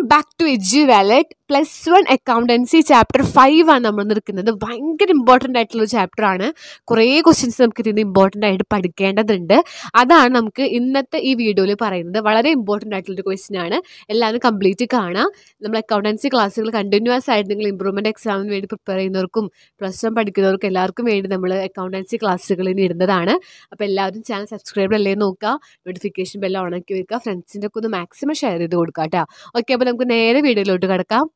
Back to edu wallet plus one accountancy chapter five ആണ് നമ്മൾ നിൽക്കുന്നത് ഭയങ്കര ഇമ്പോർട്ടൻ്റ് ആയിട്ടുള്ള ഒരു ചാപ്റ്റർ ആണ് കുറേ ക്വസ്റ്റ്യൻസ് നമുക്ക് ഇതിന് ഇമ്പോർട്ടൻ്റ് ആയിട്ട് പഠിക്കേണ്ടതുണ്ട് അതാണ് നമുക്ക് ഇന്നത്തെ ഈ വീഡിയോയിൽ പറയുന്നത് വളരെ ഇമ്പോർട്ടൻ്റ് ആയിട്ടുള്ളൊരു ക്വസ്റ്റ്യൻ ആണ് എല്ലാവരും കംപ്ലീറ്റ് കാണാം നമ്മൾ അക്കൗണ്ടൻസി ക്ലാസ്സുകൾ കണ്ടിന്യൂസ് ആയിട്ട് നിങ്ങൾ ഇമ്പ്രൂവ്മെൻറ്റ് എക്സാമിന് വേണ്ടി പ്രിപ്പയർ ചെയ്യുന്നവർക്കും പ്ലസ് വൺ പഠിക്കുന്നവർക്കും എല്ലാവർക്കും വേണ്ടി നമ്മൾ അക്കൗണ്ടൻസി ക്ലാസ്സുകൾ ഇനി ഇടുന്നതാണ് അപ്പോൾ എല്ലാവരും ചാനൽ സബ്സ്ക്രൈബ് അല്ലേ നോക്കുക നോട്ടിഫിക്കേഷൻ ബെല്ലാം ഓണാക്കി വെക്കുക ഫ്രണ്ട്സിൻ്റെ ഒക്കെ ഒന്ന് മാക്സിമം ഷെയർ ചെയ്ത് കൊടുക്കുക കേട്ടോ ഓക്കെ അപ്പോൾ നമുക്ക് നേരെ വീഡിയോയിലോട്ട് കിടക്കാം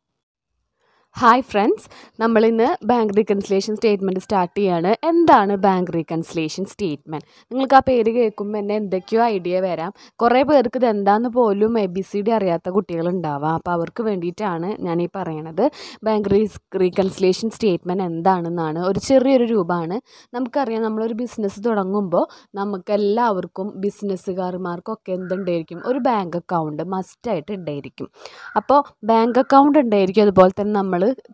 ഹായ് ഫ്രണ്ട്സ് നമ്മളിന്ന് ബാങ്ക് റീകൺസിലേഷൻ സ്റ്റേറ്റ്മെൻറ്റ് സ്റ്റാർട്ട് ചെയ്യാണ് എന്താണ് ബാങ്ക് റീകൺസിലേഷൻ സ്റ്റേറ്റ്മെൻറ്റ് നിങ്ങൾക്ക് ആ പേര് കേൾക്കുമ്പോൾ തന്നെ എന്തൊക്കെയോ ഐഡിയ വരാം കുറേ പേർക്ക് ഇത് എന്താണെന്ന് പോലും എ ബി സി ഡി അറിയാത്ത കുട്ടികളുണ്ടാവാം അപ്പോൾ അവർക്ക് വേണ്ടിയിട്ടാണ് ഞാൻ ഈ പറയണത് ബാങ്ക് റീ റീകൺസിലേഷൻ സ്റ്റേറ്റ്മെൻറ്റ് എന്താണെന്നാണ് ഒരു ചെറിയൊരു രൂപമാണ് നമുക്കറിയാം നമ്മളൊരു ബിസിനസ് തുടങ്ങുമ്പോൾ നമുക്ക് എല്ലാവർക്കും ബിസിനസ്സുകാർമാർക്കൊക്കെ എന്തുണ്ടായിരിക്കും ഒരു ബാങ്ക് അക്കൗണ്ട് മസ്റ്റായിട്ട് ഉണ്ടായിരിക്കും അപ്പോൾ ബാങ്ക് അക്കൗണ്ട് ഉണ്ടായിരിക്കും അതുപോലെ തന്നെ നമ്മൾ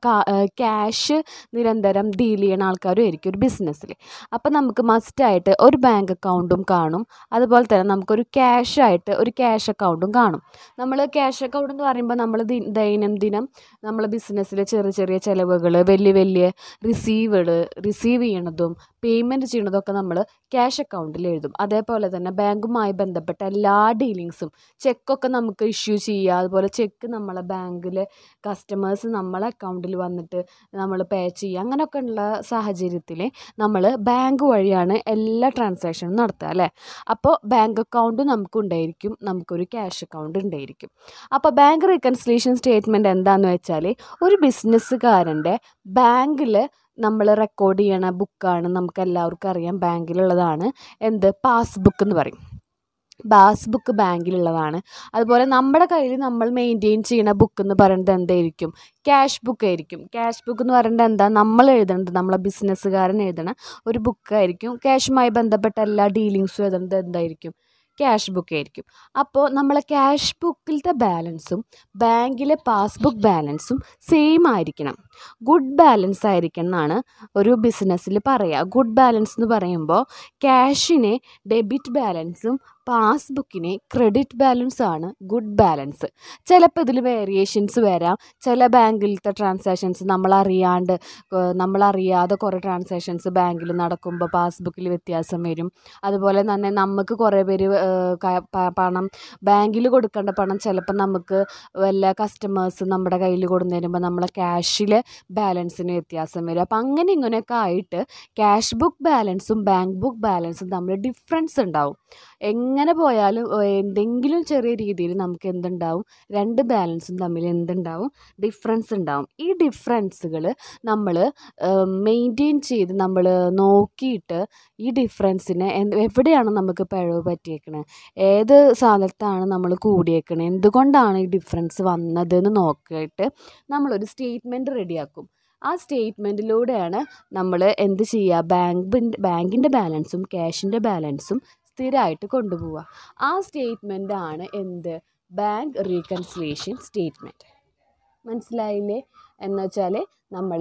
ക്യാഷ് നിരന്തരം ഡീൽ ചെയ്യുന്ന ആൾക്കാരും ആയിരിക്കും ഒരു ബിസിനസ്സിൽ അപ്പോൾ നമുക്ക് മസ്റ്റായിട്ട് ഒരു ബാങ്ക് അക്കൗണ്ടും കാണും അതുപോലെ തന്നെ നമുക്കൊരു ക്യാഷ് ആയിട്ട് ഒരു ക്യാഷ് അക്കൗണ്ടും കാണും നമ്മൾ ക്യാഷ് അക്കൗണ്ട് എന്ന് പറയുമ്പോൾ നമ്മൾ ദൈനംദിനം നമ്മൾ ബിസിനസ്സിൽ ചെറിയ ചെറിയ ചിലവുകൾ വലിയ വലിയ റിസീവുകൾ റിസീവ് ചെയ്യണതും പേയ്മെൻറ്റ് ചെയ്യണതൊക്കെ നമ്മൾ ക്യാഷ് അക്കൗണ്ടിൽ എഴുതും അതേപോലെ തന്നെ ബാങ്കുമായി ബന്ധപ്പെട്ട എല്ലാ ഡീലിങ്സും ചെക്കൊക്കെ നമുക്ക് ഇഷ്യൂ ചെയ്യുക അതുപോലെ ചെക്ക് നമ്മളെ ബാങ്കിൽ കസ്റ്റമേഴ്സ് നമ്മളെ അക്കൗണ്ടിൽ വന്നിട്ട് നമ്മൾ പേ ചെയ്യുക അങ്ങനെയൊക്കെ ഉള്ള സാഹചര്യത്തിൽ നമ്മൾ ബാങ്ക് വഴിയാണ് എല്ലാ ട്രാൻസാക്ഷനും നടത്തുക അല്ലേ അപ്പോൾ ബാങ്ക് അക്കൗണ്ട് നമുക്ക് ഉണ്ടായിരിക്കും നമുക്കൊരു ക്യാഷ് അക്കൗണ്ട് ഉണ്ടായിരിക്കും അപ്പോൾ ബാങ്ക് റീകൺസിലേഷൻ സ്റ്റേറ്റ്മെൻറ്റ് എന്താണെന്ന് വെച്ചാൽ ഒരു ബിസിനസ്സുകാരൻ്റെ ബാങ്കിൽ നമ്മൾ റെക്കോർഡ് ചെയ്യണ ബുക്കാണ് നമുക്ക് എല്ലാവർക്കും അറിയാം ബാങ്കിലുള്ളതാണ് എന്ത് പാസ്ബുക്ക് എന്ന് പറയും പാസ്ബുക്ക് ബാങ്കിലുള്ളതാണ് അതുപോലെ നമ്മുടെ കയ്യിൽ നമ്മൾ മെയിൻറ്റെയിൻ ചെയ്യുന്ന ബുക്ക് എന്ന് പറയുന്നത് എന്തായിരിക്കും ക്യാഷ് ബുക്ക് ആയിരിക്കും ക്യാഷ് ബുക്ക് എന്ന് പറയുന്നത് എന്താ നമ്മൾ എഴുതേണ്ടത് നമ്മളെ ബിസിനസ്സുകാരൻ എഴുതണ ഒരു ബുക്കായിരിക്കും ക്യാഷുമായി ബന്ധപ്പെട്ട എല്ലാ ഡീലിങ്സും എഴുതേണ്ടത് എന്തായിരിക്കും ക്യാഷ് ബുക്ക് ആയിരിക്കും അപ്പോൾ നമ്മളെ ക്യാഷ് ബുക്കിലത്തെ ബാലൻസും ബാങ്കിലെ പാസ്ബുക്ക് ബാലൻസും സെയിം ആയിരിക്കണം ഗുഡ് ബാലൻസ് ആയിരിക്കണം എന്നാണ് ഒരു ബിസിനസ്സിൽ പറയുക ഗുഡ് ബാലൻസ് എന്ന് പറയുമ്പോൾ ക്യാഷിനെ ഡെബിറ്റ് ബാലൻസും പാസ്ബുക്കിനെ ക്രെഡിറ്റ് ബാലൻസ് ആണ് ഗുഡ് ബാലൻസ് ചിലപ്പോൾ ഇതിൽ വേരിയേഷൻസ് വരാം ചില ബാങ്കിലത്തെ ട്രാൻസാക്ഷൻസ് നമ്മളറിയാണ്ട് നമ്മളറിയാതെ കുറേ ട്രാൻസാക്ഷൻസ് ബാങ്കിൽ നടക്കുമ്പോൾ പാസ്ബുക്കിൽ വ്യത്യാസം വരും അതുപോലെ തന്നെ നമുക്ക് കുറേ പേര് പണം ബാങ്കിൽ കൊടുക്കേണ്ട പണം ചിലപ്പോൾ നമുക്ക് വല്ല കസ്റ്റമേഴ്സ് നമ്മുടെ കയ്യിൽ കൊണ്ടു തരുമ്പോൾ നമ്മളെ ക്യാഷിൽ ബാലൻസിന് വ്യത്യാസം വരും അപ്പോൾ അങ്ങനെ ഇങ്ങനെയൊക്കെ ആയിട്ട് ക്യാഷ് ബുക്ക് ബാലൻസും ബാങ്ക് ബുക്ക് ബാലൻസും തമ്മിൽ ഡിഫറൻസ് ഉണ്ടാവും എങ്ങനെ പോയാലും എന്തെങ്കിലും ചെറിയ രീതിയിൽ നമുക്ക് എന്തുണ്ടാവും രണ്ട് ബാലൻസും തമ്മിൽ എന്തുണ്ടാവും ഡിഫറൻസ് ഉണ്ടാവും ഈ ഡിഫറൻസുകൾ നമ്മൾ മെയിൻറ്റെയിൻ ചെയ്ത് നമ്മൾ നോക്കിയിട്ട് ഈ ഡിഫറൻസിനെ എവിടെയാണ് നമുക്ക് പിഴവ് പറ്റിയേക്കണത് ഏത് സ്ഥലത്താണ് നമ്മൾ കൂടിയേക്കണത് എന്തുകൊണ്ടാണ് ഈ ഡിഫറൻസ് വന്നതെന്ന് നോക്കിയിട്ട് നമ്മളൊരു സ്റ്റേറ്റ്മെൻറ്റ് റെഡിയാക്കും ആ സ്റ്റേറ്റ്മെൻറ്റിലൂടെയാണ് നമ്മൾ എന്ത് ചെയ്യുക ബാങ്കിൻ്റെ ബാങ്കിൻ്റെ ബാലൻസും ക്യാഷിൻ്റെ ബാലൻസും സ്ഥിരമായിട്ട് കൊണ്ടുപോവുക ആ സ്റ്റേറ്റ്മെൻ്റ് ആണ് എന്ത് ബാങ്ക് റീകൺസിലേഷൻ സ്റ്റേറ്റ്മെൻറ്റ് മനസ്സിലായില്ലേ എന്ന് വെച്ചാൽ നമ്മൾ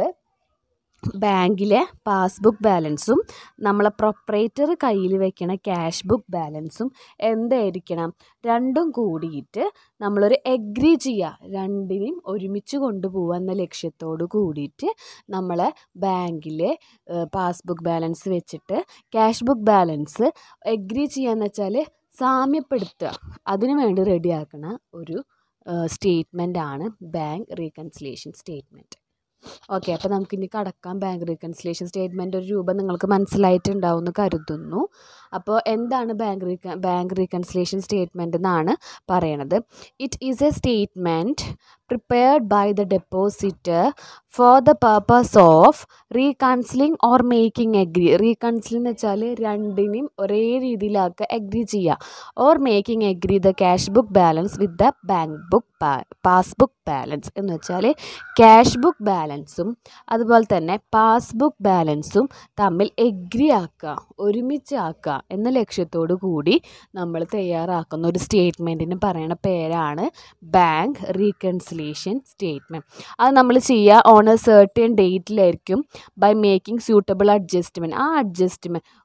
ബാങ്കിലെ പാസ്ബുക്ക് ബാലൻസും നമ്മളെ പ്രൊപ്പറേറ്റർ കയ്യിൽ വെക്കണ ക്യാഷ് ബുക്ക് ബാലൻസും എന്തായിരിക്കണം രണ്ടും കൂടിയിട്ട് നമ്മളൊരു എഗ്രി ചെയ്യുക രണ്ടിനെയും ഒരുമിച്ച് കൊണ്ടുപോകുക എന്ന ലക്ഷ്യത്തോട് കൂടിയിട്ട് നമ്മളെ ബാങ്കിലെ പാസ്ബുക്ക് ബാലൻസ് വെച്ചിട്ട് ക്യാഷ് ബുക്ക് ബാലൻസ് എഗ്രി ചെയ്യാന്ന് വെച്ചാൽ സാമ്യപ്പെടുത്തുക അതിനു വേണ്ടി റെഡിയാക്കണ ഒരു സ്റ്റേറ്റ്മെൻ്റ് ആണ് ബാങ്ക് റീകൺസിലേഷൻ സ്റ്റേറ്റ്മെൻറ്റ് ഓക്കെ അപ്പോൾ നമുക്കിനി കടക്കാം ബാങ്ക് റീകൺസിലേഷൻ സ്റ്റേറ്റ്മെൻ്റ് ഒരു രൂപം നിങ്ങൾക്ക് മനസ്സിലായിട്ടുണ്ടാവും എന്ന് കരുതുന്നു അപ്പോൾ എന്താണ് ബാങ്ക് റീക ബാങ്ക് റീകൺസിലേഷൻ സ്റ്റേറ്റ്മെൻറ്റ് എന്നാണ് പറയണത് it is a statement prepared by the depositor for the purpose of reconciling or making agree reconciling എന്ന് വെച്ചാൽ രണ്ടിനെയും ഒരേ രീതിയിലാക്കുക എഗ്രി ചെയ്യുക or making agree the cash book balance with the bank book passbook balance എന്ന് വെച്ചാൽ cash book ബാലൻസും അതുപോലെ തന്നെ പാസ്ബുക്ക് ബാലൻസും തമ്മിൽ എഗ്രി ആക്കുക ഒരുമിച്ച് ആക്കുക എന്ന ലക്ഷ്യത്തോടു കൂടി നമ്മൾ തയ്യാറാക്കുന്ന ഒരു സ്റ്റേറ്റ്മെൻറ്റിന് പറയുന്ന പേരാണ് ബാങ്ക് റീകൺസിലേഷൻ സ്റ്റേറ്റ്മെൻറ്റ് അത് നമ്മൾ ചെയ്യുക ഓൺ എ സർട്ടൻ ഡേറ്റിലായിരിക്കും ബൈ മേക്കിംഗ് സ്യൂട്ടബിൾ അഡ്ജസ്റ്റ്മെൻറ്റ് ആ അഡ്ജസ്റ്റ്മെൻറ്റ്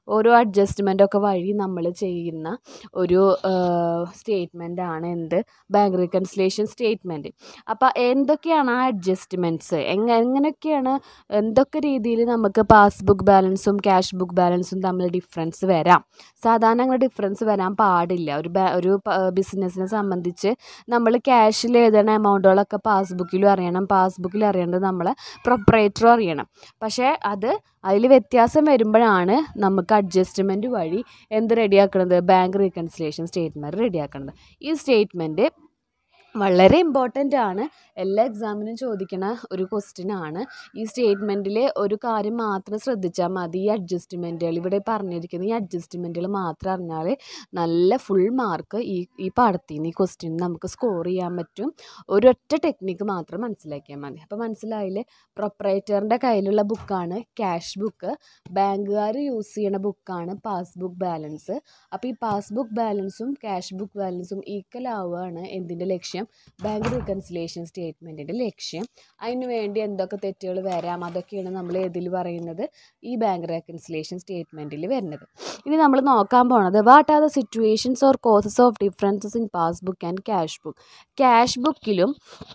ഓരോ അഡ്ജസ്റ്റ്മെൻ്റ് ഒക്കെ വഴി നമ്മൾ ചെയ്യുന്ന ഒരു സ്റ്റേറ്റ്മെൻ്റ് ആണ് എന്ത് ബാങ്ക് റീകൺസിലേഷൻ സ്റ്റേറ്റ്മെൻറ്റ് അപ്പോൾ എന്തൊക്കെയാണ് ആ അഡ്ജസ്റ്റ്മെൻറ്റ്സ് എങ്ങനെ എങ്ങനെയൊക്കെയാണ് എന്തൊക്കെ രീതിയിൽ നമുക്ക് പാസ്ബുക്ക് ബാലൻസും ക്യാഷ് ബുക്ക് ബാലൻസും തമ്മിൽ ഡിഫറൻസ് വരാം സാധാരണ അങ്ങനെ ഡിഫറൻസ് വരാൻ പാടില്ല ഒരു ബാ ഒരു ബിസിനസ്സിനെ സംബന്ധിച്ച് നമ്മൾ ക്യാഷിൽ എഴുതുന്ന എമൗണ്ടുകളൊക്കെ പാസ്ബുക്കിലും അറിയണം പാസ്ബുക്കിൽ അറിയേണ്ടത് നമ്മളെ പ്രൊപ്പറേറ്ററും അറിയണം പക്ഷേ അത് അതിൽ വ്യത്യാസം വരുമ്പോഴാണ് നമുക്ക് അഡ്ജസ്റ്റ്മെൻറ്റ് വഴി എന്ത് റെഡിയാക്കണത് ബാങ്ക് റീകൺസിലേഷൻ സ്റ്റേറ്റ്മെൻറ്റ് റെഡിയാക്കണത് ഈ സ്റ്റേറ്റ്മെൻറ്റ് വളരെ ഇമ്പോർട്ടൻ്റ് ആണ് എല്ലാ എക്സാമിനും ചോദിക്കണ ഒരു ക്വസ്റ്റ്യൻ ആണ് ഈ സ്റ്റേറ്റ്മെൻറ്റിൽ ഒരു കാര്യം മാത്രം ശ്രദ്ധിച്ചാൽ മതി ഈ അഡ്ജസ്റ്റ്മെൻറ്റുകൾ ഇവിടെ പറഞ്ഞിരിക്കുന്ന ഈ അഡ്ജസ്റ്റ്മെൻറ്റുകൾ മാത്രം അറിഞ്ഞാൽ നല്ല ഫുൾ മാർക്ക് ഈ ഈ പാടത്തിൽ നിന്ന് ഈ ക്വസ്റ്റ്യൻ നമുക്ക് സ്കോർ ചെയ്യാൻ പറ്റും ഒരൊറ്റ ടെക്നിക്ക് മാത്രം മനസ്സിലാക്കിയാൽ മതി അപ്പോൾ മനസ്സിലായില്ലേ പ്രൊപ്പറേറ്ററിൻ്റെ കയ്യിലുള്ള ബുക്കാണ് ക്യാഷ് ബുക്ക് ബാങ്കുകാർ യൂസ് ചെയ്യണ ബുക്കാണ് പാസ്ബുക്ക് ബാലൻസ് അപ്പോൾ ഈ പാസ്ബുക്ക് ബാലൻസും ക്യാഷ് ബുക്ക് ബാലൻസും ഈക്വൽ ആവുകയാണ് എന്തിൻ്റെ ലക്ഷ്യം ബാങ്ക് റീകൺസിലേഷൻ സ്റ്റേറ്റ്മെൻറ്റിൻ്റെ ലക്ഷ്യം അതിന് വേണ്ടി എന്തൊക്കെ തെറ്റുകൾ വരാം അതൊക്കെയാണ് നമ്മൾ ഏതിൽ പറയുന്നത് ഈ ബാങ്ക് റീകൺസിലേഷൻ സ്റ്റേറ്റ്മെൻറ്റിൽ വരുന്നത് ഇനി നമ്മൾ നോക്കാൻ പോണത് what are the situations or causes of differences in passbook and cash book cash ബുക്കിലും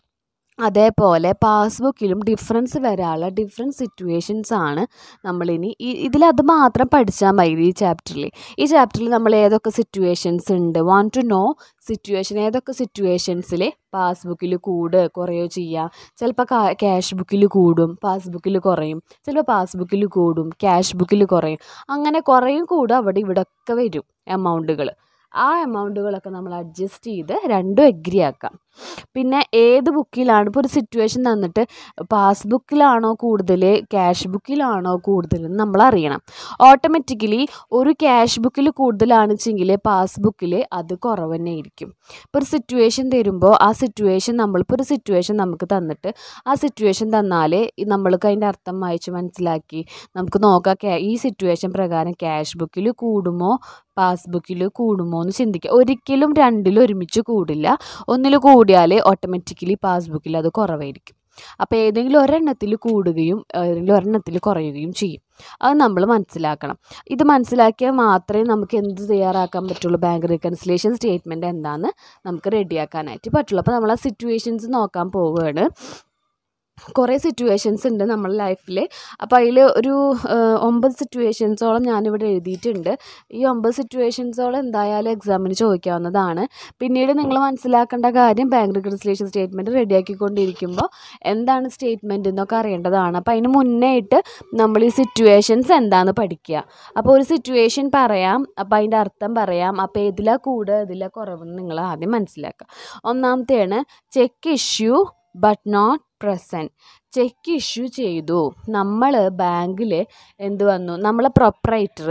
അതേപോലെ പാസ്ബുക്കിലും ഡിഫറൻസ് വരാനുള്ള ഡിഫറെൻറ്റ് സിറ്റുവേഷൻസ് ആണ് നമ്മളിനി ഈ ഇതിലത് മാത്രം പഠിച്ചാൽ മതി ഈ ചാപ്റ്ററിൽ ഈ ചാപ്റ്ററിൽ നമ്മൾ ഏതൊക്കെ സിറ്റുവേഷൻസ് ഉണ്ട് വാണ്ട് ടു നോ സിറ്റുവേഷൻ ഏതൊക്കെ സിറ്റുവേഷൻസിൽ പാസ്ബുക്കിൽ കൂട് കുറയോ ചെയ്യാം ചിലപ്പോൾ ക്യാഷ് ബുക്കിൽ കൂടും പാസ്ബുക്കിൽ കുറയും ചിലപ്പോൾ പാസ്ബുക്കിൽ കൂടും ക്യാഷ് ബുക്കിൽ കുറയും അങ്ങനെ കുറയും കൂടും അവിടെ ഇവിടെ ഒക്കെ വരും എമൗണ്ടുകൾ ആ എമൗണ്ടുകളൊക്കെ നമ്മൾ അഡ്ജസ്റ്റ് ചെയ്ത് രണ്ടും എഗ്രി ആക്കാം പിന്നെ ഏത് ബുക്കിലാണ് ഇപ്പോൾ ഒരു സിറ്റുവേഷൻ തന്നിട്ട് പാസ്ബുക്കിലാണോ കൂടുതൽ ക്യാഷ് ബുക്കിലാണോ കൂടുതൽ എന്ന് നമ്മൾ അറിയണം ഓട്ടോമാറ്റിക്കലി ഒരു ക്യാഷ് ബുക്കിൽ കൂടുതലാണെച്ചെങ്കിൽ പാസ്ബുക്കിൽ അത് കുറവ് തന്നെ ആയിരിക്കും ഇപ്പോൾ ഒരു സിറ്റുവേഷൻ തരുമ്പോൾ ആ സിറ്റുവേഷൻ നമ്മളിപ്പോൾ ഒരു സിറ്റുവേഷൻ നമുക്ക് തന്നിട്ട് ആ സിറ്റുവേഷൻ തന്നാൽ നമ്മൾക്ക് അതിൻ്റെ അർത്ഥം വായിച്ച് മനസ്സിലാക്കി നമുക്ക് നോക്കാം ഈ സിറ്റുവേഷൻ പ്രകാരം ക്യാഷ് ബുക്കിൽ കൂടുമോ പാസ്ബുക്കിൽ കൂടുമോ എന്ന് ചിന്തിക്കുക ഒരിക്കലും രണ്ടിലും ഒരുമിച്ച് കൂടില്ല ഒന്നിൽ കൂടിയാൽ ഓട്ടോമാറ്റിക്കലി പാസ്ബുക്കിൽ അത് കുറവായിരിക്കും അപ്പോൾ ഏതെങ്കിലും ഒരെണ്ണത്തിൽ കൂടുകയും ഏതെങ്കിലും ഒരെണ്ണത്തിൽ കുറയുകയും ചെയ്യും അത് നമ്മൾ മനസ്സിലാക്കണം ഇത് മനസ്സിലാക്കിയാൽ മാത്രമേ നമുക്ക് എന്ത് തയ്യാറാക്കാൻ പറ്റുള്ളൂ ബാങ്ക് റീകൺസിലേഷൻ സ്റ്റേറ്റ്മെൻറ്റ് എന്താണെന്ന് നമുക്ക് റെഡിയാക്കാനായിട്ട് പറ്റുള്ളൂ അപ്പോൾ നമ്മൾ ആ സിറ്റുവേഷൻസ് നോക്കാൻ പോവുകയാണ് കുറേ സിറ്റുവേഷൻസ് ഉണ്ട് നമ്മുടെ ലൈഫിൽ അപ്പോൾ അതിൽ ഒരു ഒമ്പത് സിറ്റുവേഷൻസോളം ഞാനിവിടെ എഴുതിയിട്ടുണ്ട് ഈ ഒമ്പത് സിറ്റുവേഷൻസോളം എന്തായാലും എക്സാമിന് ചോദിക്കാവുന്നതാണ് പിന്നീട് നിങ്ങൾ മനസ്സിലാക്കേണ്ട കാര്യം ബാങ്ക് റിക്കൺസിലേഷൻ സ്റ്റേറ്റ്മെൻറ്റ് റെഡിയാക്കിക്കൊണ്ടിരിക്കുമ്പോൾ എന്താണ് സ്റ്റേറ്റ്മെൻറ്റ് എന്നൊക്കെ അറിയേണ്ടതാണ് അപ്പോൾ അതിന് മുന്നേ ആയിട്ട് നമ്മൾ ഈ സിറ്റുവേഷൻസ് എന്താണെന്ന് പഠിക്കുക അപ്പോൾ ഒരു സിറ്റുവേഷൻ പറയാം അപ്പോൾ അതിൻ്റെ അർത്ഥം പറയാം അപ്പോൾ ഏതിലാ കൂടുതൽ ഏതിലാ കുറവെന്ന് നിങ്ങൾ ആദ്യം മനസ്സിലാക്കുക ഒന്നാമത്തെയാണ് cheque issue but not present cheque issue ചെയ്തു നമ്മൾ ബാങ്കിൽ എന്ത് വന്നു നമ്മളെ പ്രൊപ്പറേറ്റർ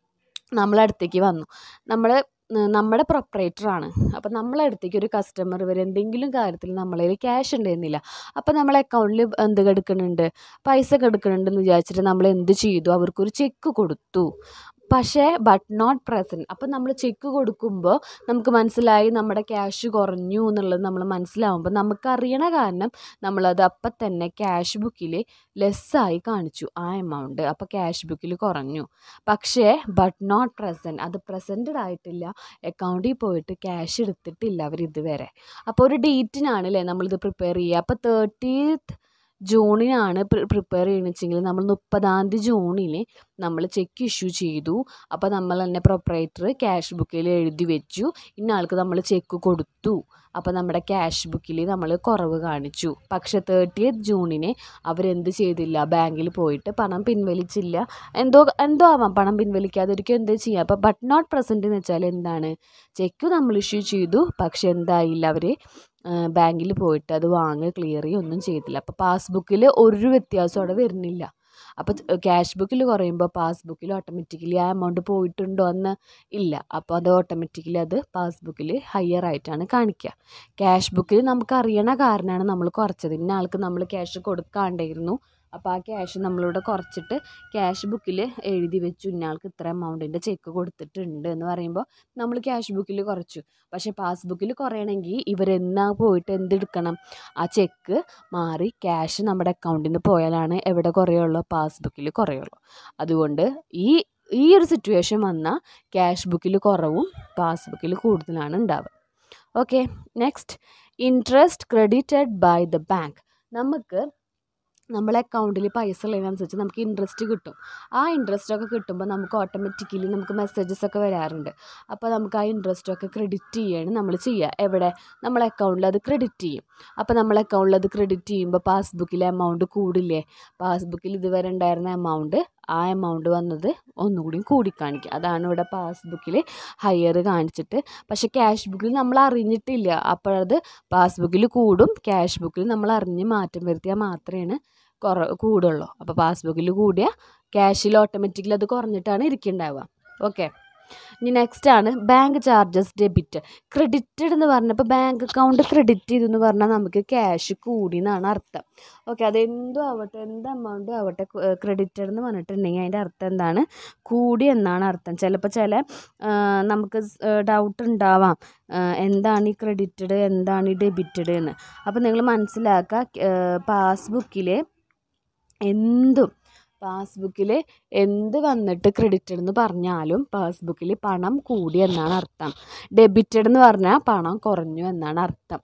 നമ്മളെ അടുത്തേക്ക് വന്നു നമ്മൾ നമ്മുടെ പ്രൊപ്പറേറ്ററാണ് അപ്പോൾ നമ്മളെ അടുത്തേക്ക് ഒരു കസ്റ്റമർ വരെ എന്തെങ്കിലും കാര്യത്തിൽ നമ്മളതിൽ ക്യാഷ് ഉണ്ടായിരുന്നില്ല അപ്പോൾ നമ്മളെ അക്കൗണ്ടിൽ എന്ത് എടുക്കുന്നുണ്ട് പൈസ എടുക്കുന്നുണ്ടെന്ന് വിചാരിച്ചിട്ട് നമ്മൾ എന്ത് ചെയ്തു അവർക്കൊരു ചെക്ക് കൊടുത്തു പക്ഷേ ബട്ട് നോട്ട് പ്രസൻറ്റ് അപ്പം നമ്മൾ ചെക്ക് കൊടുക്കുമ്പോൾ നമുക്ക് മനസ്സിലായി നമ്മുടെ ക്യാഷ് കുറഞ്ഞു എന്നുള്ളത് നമ്മൾ മനസ്സിലാവുമ്പോൾ നമുക്കറിയണ കാരണം നമ്മളത് അപ്പം തന്നെ ക്യാഷ് ബുക്കിൽ ലെസ്സായി കാണിച്ചു ആ എമൗണ്ട് അപ്പോൾ ക്യാഷ് ബുക്കിൽ കുറഞ്ഞു പക്ഷേ ബട്ട് നോട്ട് പ്രസൻറ്റ് അത് പ്രസൻറ്റഡ് ആയിട്ടില്ല അക്കൗണ്ടിൽ പോയിട്ട് ക്യാഷ് എടുത്തിട്ടില്ല അവർ ഇതുവരെ അപ്പോൾ ഒരു ഡേറ്റിനാണ് അല്ലേ നമ്മളിത് പ്രിപ്പയർ ചെയ്യുക അപ്പോൾ തേർട്ടീത്ത് ജൂണിനാണ് പ്രിപ്പയർ ചെയ്യണമെച്ചെങ്കിൽ നമ്മൾ മുപ്പതാം തീയതി ജൂണിൽ നമ്മൾ ചെക്ക് ഇഷ്യൂ ചെയ്തു അപ്പോൾ നമ്മൾ തന്നെ പ്രൊപ്പറേറ്റർ ക്യാഷ് ബുക്കിൽ എഴുതി വെച്ചു ഇന്ന ആൾക്ക് നമ്മൾ ചെക്ക് കൊടുത്തു അപ്പോൾ നമ്മുടെ ക്യാഷ് ബുക്കിൽ നമ്മൾ കുറവ് കാണിച്ചു പക്ഷേ തേർട്ടിയത്ത് ജൂണിന് അവരെന്ത് ചെയ്തില്ല ബാങ്കിൽ പോയിട്ട് പണം പിൻവലിച്ചില്ല എന്തോ എന്തോ ആവാം പണം പിൻവലിക്കാതിരിക്കും എന്തോ ചെയ്യാം അപ്പോൾ ബട്ട് നോട്ട് പ്രസൻറ്റ് എന്ന് വെച്ചാൽ എന്താണ് ചെക്ക് നമ്മൾ ഇഷ്യൂ ചെയ്തു പക്ഷെ എന്തായില്ല അവർ ബാങ്കിൽ പോയിട്ട് അത് വാങ്ങുക ക്ലിയർ ചെയ്യുക ഒന്നും ചെയ്തില്ല അപ്പോൾ പാസ്ബുക്കിൽ ഒരു വ്യത്യാസം അവിടെ വരുന്നില്ല അപ്പോൾ ക്യാഷ് ബുക്കിൽ കുറയുമ്പോൾ പാസ്ബുക്കിൽ ഓട്ടോമാറ്റിക്കലി ആ എമൗണ്ട് പോയിട്ടുണ്ടോ എന്ന് ഇല്ല അപ്പോൾ അത് ഓട്ടോമാറ്റിക്കലി അത് പാസ്ബുക്കിൽ ഹയർ ആയിട്ടാണ് കാണിക്കുക ക്യാഷ് ബുക്കിൽ നമുക്ക് അറിയണ കാരണമാണ് നമ്മൾ കുറച്ചത് ഇന്ന ആൾക്ക് നമ്മൾ ക്യാഷ് കൊടുക്കാണ്ടായിരുന്നു അപ്പോൾ ആ ക്യാഷ് നമ്മളിവിടെ കുറച്ചിട്ട് ക്യാഷ് ബുക്കിൽ എഴുതി വെച്ചു ഇന്നയാൾക്ക് ഇത്ര എമൗണ്ടിൻ്റെ ചെക്ക് കൊടുത്തിട്ടുണ്ട് എന്ന് പറയുമ്പോൾ നമ്മൾ ക്യാഷ് ബുക്കിൽ കുറച്ചു പക്ഷേ പാസ്ബുക്കിൽ കുറയണമെങ്കിൽ ഇവരെന്നാ പോയിട്ട് എന്തെടുക്കണം ആ ചെക്ക് മാറി ക്യാഷ് നമ്മുടെ അക്കൗണ്ടിൽ നിന്ന് പോയാലാണ് എവിടെ കുറയുള്ളൂ പാസ്ബുക്കിൽ കുറയുള്ളൂ അതുകൊണ്ട് ഈ ഈ ഒരു സിറ്റുവേഷൻ വന്നാൽ ക്യാഷ് ബുക്കിൽ കുറവും പാസ്ബുക്കിൽ കൂടുതലാണ് ഉണ്ടാവുക okay next interest credited by the bank നമുക്ക് നമ്മളെ അക്കൗണ്ടിൽ പൈസ ഉള്ളതിനനുസരിച്ച് നമുക്ക് ഇൻട്രസ്റ്റ് കിട്ടും ആ ഇൻട്രസ്റ്റ് ഒക്കെ കിട്ടുമ്പോൾ നമുക്ക് ഓട്ടോമാറ്റിക്കലി നമുക്ക് മെസ്സേജസ് ഒക്കെ വരാറുണ്ട് അപ്പോൾ നമുക്ക് ആ ഇൻട്രസ്റ്റ് ഒക്കെ ക്രെഡിറ്റ് ചെയ്യാണ് നമ്മൾ ചെയ്യുക എവിടെ നമ്മളെ അക്കൗണ്ടിൽ അത് ക്രെഡിറ്റ് ചെയ്യും അപ്പോൾ നമ്മളെ അക്കൗണ്ടിൽ അത് ക്രെഡിറ്റ് ചെയ്യുമ്പോൾ പാസ്ബുക്കിലെ എമൗണ്ട് കൂടില്ലേ പാസ്ബുക്കിൽ ഇതുവരെ ഉണ്ടായിരുന്ന എമൗണ്ട് ആ എമൗണ്ട് വന്നത് ഒന്നുകൂടി കൂടി കാണിക്കുക അതാണ് ഇവിടെ പാസ്ബുക്കിൽ ഹയർ കാണിച്ചിട്ട് പക്ഷേ ക്യാഷ് ബുക്കിൽ നമ്മൾ അറിഞ്ഞിട്ടില്ല അപ്പോഴത് പാസ്ബുക്കിൽ കൂടും ക്യാഷ് ബുക്കിൽ നമ്മൾ അറിഞ്ഞ് മാറ്റം വരുത്തിയാൽ മാത്രമേ കുറ കൂടുള്ളൂ അപ്പോൾ പാസ്ബുക്കിൽ കൂടിയ ക്യാഷിൽ ഓട്ടോമാറ്റിക്കലി അത് കുറഞ്ഞിട്ടാണ് ഇരിക്കുന്നുണ്ടാവുക ഓക്കെ ഇനി നെക്സ്റ്റ് ആണ് ബാങ്ക് ചാർജസ് ഡെബിറ്റ് ക്രെഡിറ്റഡ് എന്ന് പറഞ്ഞപ്പോൾ ബാങ്ക് അക്കൗണ്ട് ക്രെഡിറ്റ് ചെയ്തു എന്ന് പറഞ്ഞാൽ നമുക്ക് ക്യാഷ് കൂടി എന്നാണ് അർത്ഥം ഓക്കെ അത് എന്തും ആവട്ടെ എന്ത് എമൗണ്ടും ആവട്ടെ ക്രെഡിറ്റഡ് എന്ന് പറഞ്ഞിട്ടുണ്ടെങ്കിൽ അതിൻ്റെ അർത്ഥം എന്താണ് കൂടി എന്നാണ് അർത്ഥം ചിലപ്പോൾ ചില ആ, നമുക്ക് ഡൗട്ട് ഉണ്ടാവാം ആ, എന്താണ് ഈ ക്രെഡിറ്റഡ് എന്താണ് ഈ ഡെബിറ്റഡ് എന്ന് അപ്പോൾ നിങ്ങൾ മനസ്സിലാക്കുക പാസ്ബുക്കിൽ എന്തും പാസ്ബുക്കിൽ എന്ത് വന്നിട്ട് ക്രെഡിറ്റഡ് എന്ന് പറഞ്ഞാലും പാസ്ബുക്കിൽ പണം കൂടി എന്നാണ് അർത്ഥം ഡെബിറ്റഡ് എന്ന് പറഞ്ഞാൽ പണം കുറഞ്ഞു എന്നാണ് അർത്ഥം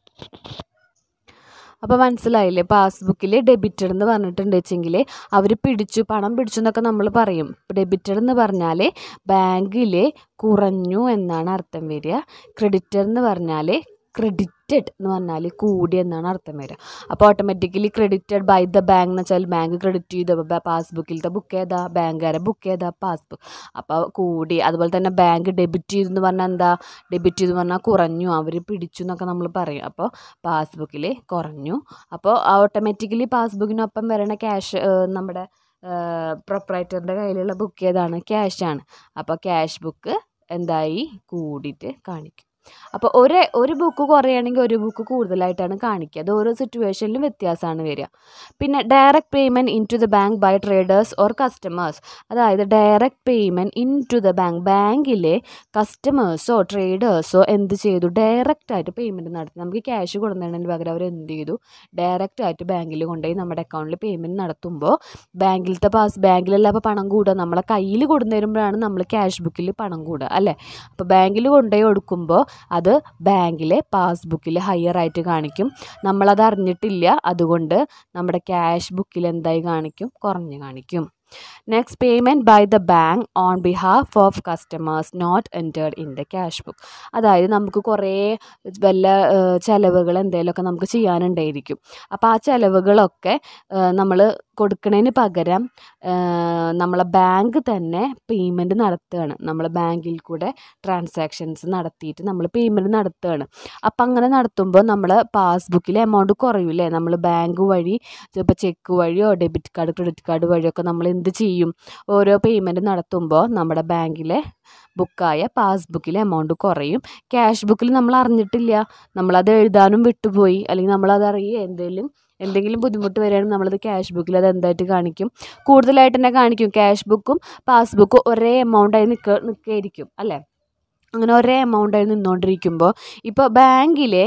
അപ്പോൾ മനസ്സിലായില്ലേ പാസ്ബുക്കിൽ ഡെബിറ്റഡ് എന്ന് പറഞ്ഞിട്ടുണ്ട് വെച്ചെങ്കിൽ അവർ പിടിച്ചു പണം പിടിച്ചു എന്നൊക്കെ നമ്മൾ പറയും ഡെബിറ്റഡ് എന്ന് പറഞ്ഞാൽ ബാങ്കിൽ കുറഞ്ഞു എന്നാണ് അർത്ഥം വരിക ക്രെഡിറ്റഡ് എന്ന് പറഞ്ഞാൽ ക്രെഡിറ്റഡ് എന്ന് പറഞ്ഞാൽ കൂടി എന്നാണ് അർത്ഥം വരിക അപ്പോൾ automatically credited by the bank എന്ന് വെച്ചാൽ ബാങ്ക് ക്രെഡിറ്റ് ചെയ്ത പാസ്ബുക്കിലത്തെ ബുക്ക് ഏതാ ബാങ്കുകാരെ ബുക്ക് ചെയ്താ പാസ്ബുക്ക് അപ്പോൾ കൂടി അതുപോലെ തന്നെ ബാങ്ക് ഡെബിറ്റ് ചെയ്തു എന്ന് പറഞ്ഞാൽ എന്താ ഡെബിറ്റ് ചെയ്തു പറഞ്ഞാൽ കുറഞ്ഞു അവർ പിടിച്ചു എന്നൊക്കെ നമ്മൾ പറയും അപ്പോൾ പാസ്ബുക്കിൽ കുറഞ്ഞു അപ്പോൾ ഓട്ടോമാറ്റിക്കലി പാസ്ബുക്കിനൊപ്പം വരണ ക്യാഷ് നമ്മുടെ പ്രൊപ്പറേറ്ററിൻ്റെ കയ്യിലുള്ള ബുക്ക് ഏതാണ് ക്യാഷാണ് അപ്പോൾ ക്യാഷ് ബുക്ക് എന്തായി കൂടിയിട്ട് കാണിക്കും അപ്പോൾ ഒരു ഒരു ബുക്ക് കുറയുകയാണെങ്കിൽ ഒരു ബുക്ക് കൂടുതലായിട്ടാണ് കാണിക്കുക അത് ഓരോ സിറ്റുവേഷനിലും വ്യത്യാസമാണ് വരിക പിന്നെ direct payment into the bank by traders or customers അതായത് direct payment into the bank ബാങ്കിലെ കസ്റ്റമേഴ്സോ ട്രേഡേഴ്സോ എന്ത് ചെയ്തു ഡയറക്റ്റ് ആയിട്ട് പേയ്മെൻറ്റ് നടത്തി നമുക്ക് ക്യാഷ് കൊടുക്കുന്നതിന് പകരം അവർ എന്ത് ചെയ്തു ഡയറക്റ്റ് ആയിട്ട് ബാങ്കിൽ കൊണ്ടുപോയി നമ്മുടെ അക്കൗണ്ടിൽ പേയ്മെൻറ്റ് നടത്തുമ്പോൾ ബാങ്കിലത്തെ പാസ് ബാങ്കിലല്ല അപ്പോൾ പണം കൂടുക നമ്മളെ കയ്യിൽ കൊണ്ടു തരുമ്പോഴാണ് നമ്മൾ ക്യാഷ് ബുക്കിൽ പണം കൂടുക അല്ലേ അപ്പോൾ ബാങ്കിൽ കൊണ്ടുപോയി കൊടുക്കുമ്പോൾ അത് ബാങ്കിലെ പാസ്ബുക്കിൽ ഹയർ ആയിട്ട് കാണിക്കും നമ്മളത് അറിഞ്ഞിട്ടില്ല അതുകൊണ്ട് നമ്മുടെ ക്യാഷ് ബുക്കിൽ എന്തായി കാണിക്കും കുറഞ്ഞ് കാണിക്കും next payment by the bank on behalf of customers not entered in the cash book അതായത് നമുക്ക് കുറേ വല്ല ഏഹ്, ചിലവുകൾ എന്തെങ്കിലുമൊക്കെ നമുക്ക് ചെയ്യാനുണ്ടായിരിക്കും അപ്പോൾ ആ ചിലവുകളൊക്കെ നമ്മൾ കൊടുക്കുന്നതിന് പകരം ഏഹ്, നമ്മളെ ബാങ്ക് തന്നെ പേയ്മെൻറ്റ് നടത്തുകയാണ് നമ്മളെ ബാങ്കിൽ കൂടെ ട്രാൻസാക്ഷൻസ് നടത്തിയിട്ട് നമ്മൾ പേയ്മെൻറ്റ് നടത്തുകയാണ് അപ്പം അങ്ങനെ നടത്തുമ്പോൾ നമ്മൾ പാസ്ബുക്കിൽ എമൗണ്ട് കുറയൂലേ നമ്മൾ ബാങ്ക് വഴി ഇപ്പോൾ ചെക്ക് വഴിയോ ഡെബിറ്റ് കാർഡ് ക്രെഡിറ്റ് കാർഡ് വഴിയൊക്കെ നമ്മൾ എന്ത് ചെയ്യും ഓരോ പേയ്മെൻറ്റ് നടത്തുമ്പോൾ നമ്മുടെ ബാങ്കിലെ ബുക്കായ പാസ്ബുക്കിലെ എമൗണ്ട് കുറയും ക്യാഷ് ബുക്കിൽ നമ്മൾ അറിഞ്ഞിട്ടില്ല നമ്മളത് എഴുതാനും വിട്ടുപോയി അല്ലെങ്കിൽ നമ്മളത് അറിയുക എന്തെങ്കിലും എന്തെങ്കിലും ബുദ്ധിമുട്ട് വരികയാണെങ്കിൽ നമ്മളത് ക്യാഷ് ബുക്കിൽ അത് എന്തായിട്ട് കാണിക്കും കൂടുതലായിട്ട് തന്നെ കാണിക്കും ക്യാഷ് ബുക്കും പാസ്ബുക്കും ഒരേ എമൗണ്ടായി നിൽക്ക നിൽക്കുകയായിരിക്കും അല്ലേ അങ്ങനെ ഒരേ എമൗണ്ടായി നിന്നുകൊണ്ടിരിക്കുമ്പോൾ ഇപ്പോൾ ബാങ്കിലെ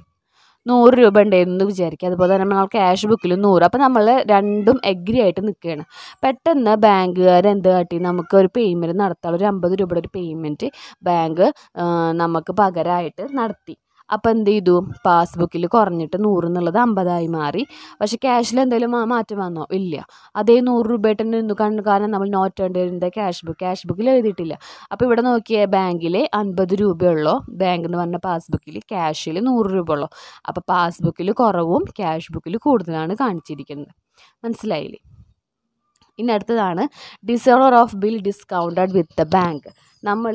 നൂറ് രൂപ ഉണ്ടായിരുന്നു എന്ന് വിചാരിക്കുക അതുപോലെ തന്നെ നമ്മൾ ക്യാഷ് ബുക്കിൽ നൂറ് അപ്പോൾ നമ്മൾ രണ്ടും എഗ്രി ആയിട്ട് നിൽക്കുകയാണ് പെട്ടെന്ന് ബാങ്കുകാർ എന്ത് കാട്ടി നമുക്ക് ഒരു പേയ്മെൻറ്റ് നടത്താനുള്ള ഒരു അമ്പത് രൂപയുടെ ഒരു പേയ്മെൻറ്റ് ബാങ്ക് ആ, നമുക്ക് പകരമായിട്ട് നടത്തി അപ്പോൾ എന്ത് ചെയ്തു പാസ്ബുക്കിൽ കുറഞ്ഞിട്ട് നൂറ് എന്നുള്ളത് അമ്പതായി മാറി പക്ഷേ ക്യാഷിൽ എന്തെങ്കിലും മാ- മാറ്റം വന്നോ ഇല്ല അതേ നൂറ് രൂപയായിട്ട് തന്നെ നിന്നു കാരണം കാരണം നമ്മൾ നോട്ട് വേണ്ടതിൻ്റെ ക്യാഷ് ബുക്ക് ക്യാഷ് ബുക്കിൽ എഴുതിയിട്ടില്ല അപ്പോൾ ഇവിടെ നോക്കിയേ ബാങ്കിൽ അൻപത് രൂപയുള്ളൂ ബാങ്ക് എന്ന് പറഞ്ഞ പാസ്ബുക്കിൽ ക്യാഷിൽ നൂറ് രൂപ ഉള്ളൂ അപ്പോൾ പാസ്ബുക്കിൽ കുറവും ക്യാഷ് ബുക്കിൽ കൂടുതലാണ് കാണിച്ചിരിക്കുന്നത് മനസ്സിലായില്ലേ ഇനി അടുത്തതാണ് dishonour of bill discounted with the bank നമ്മൾ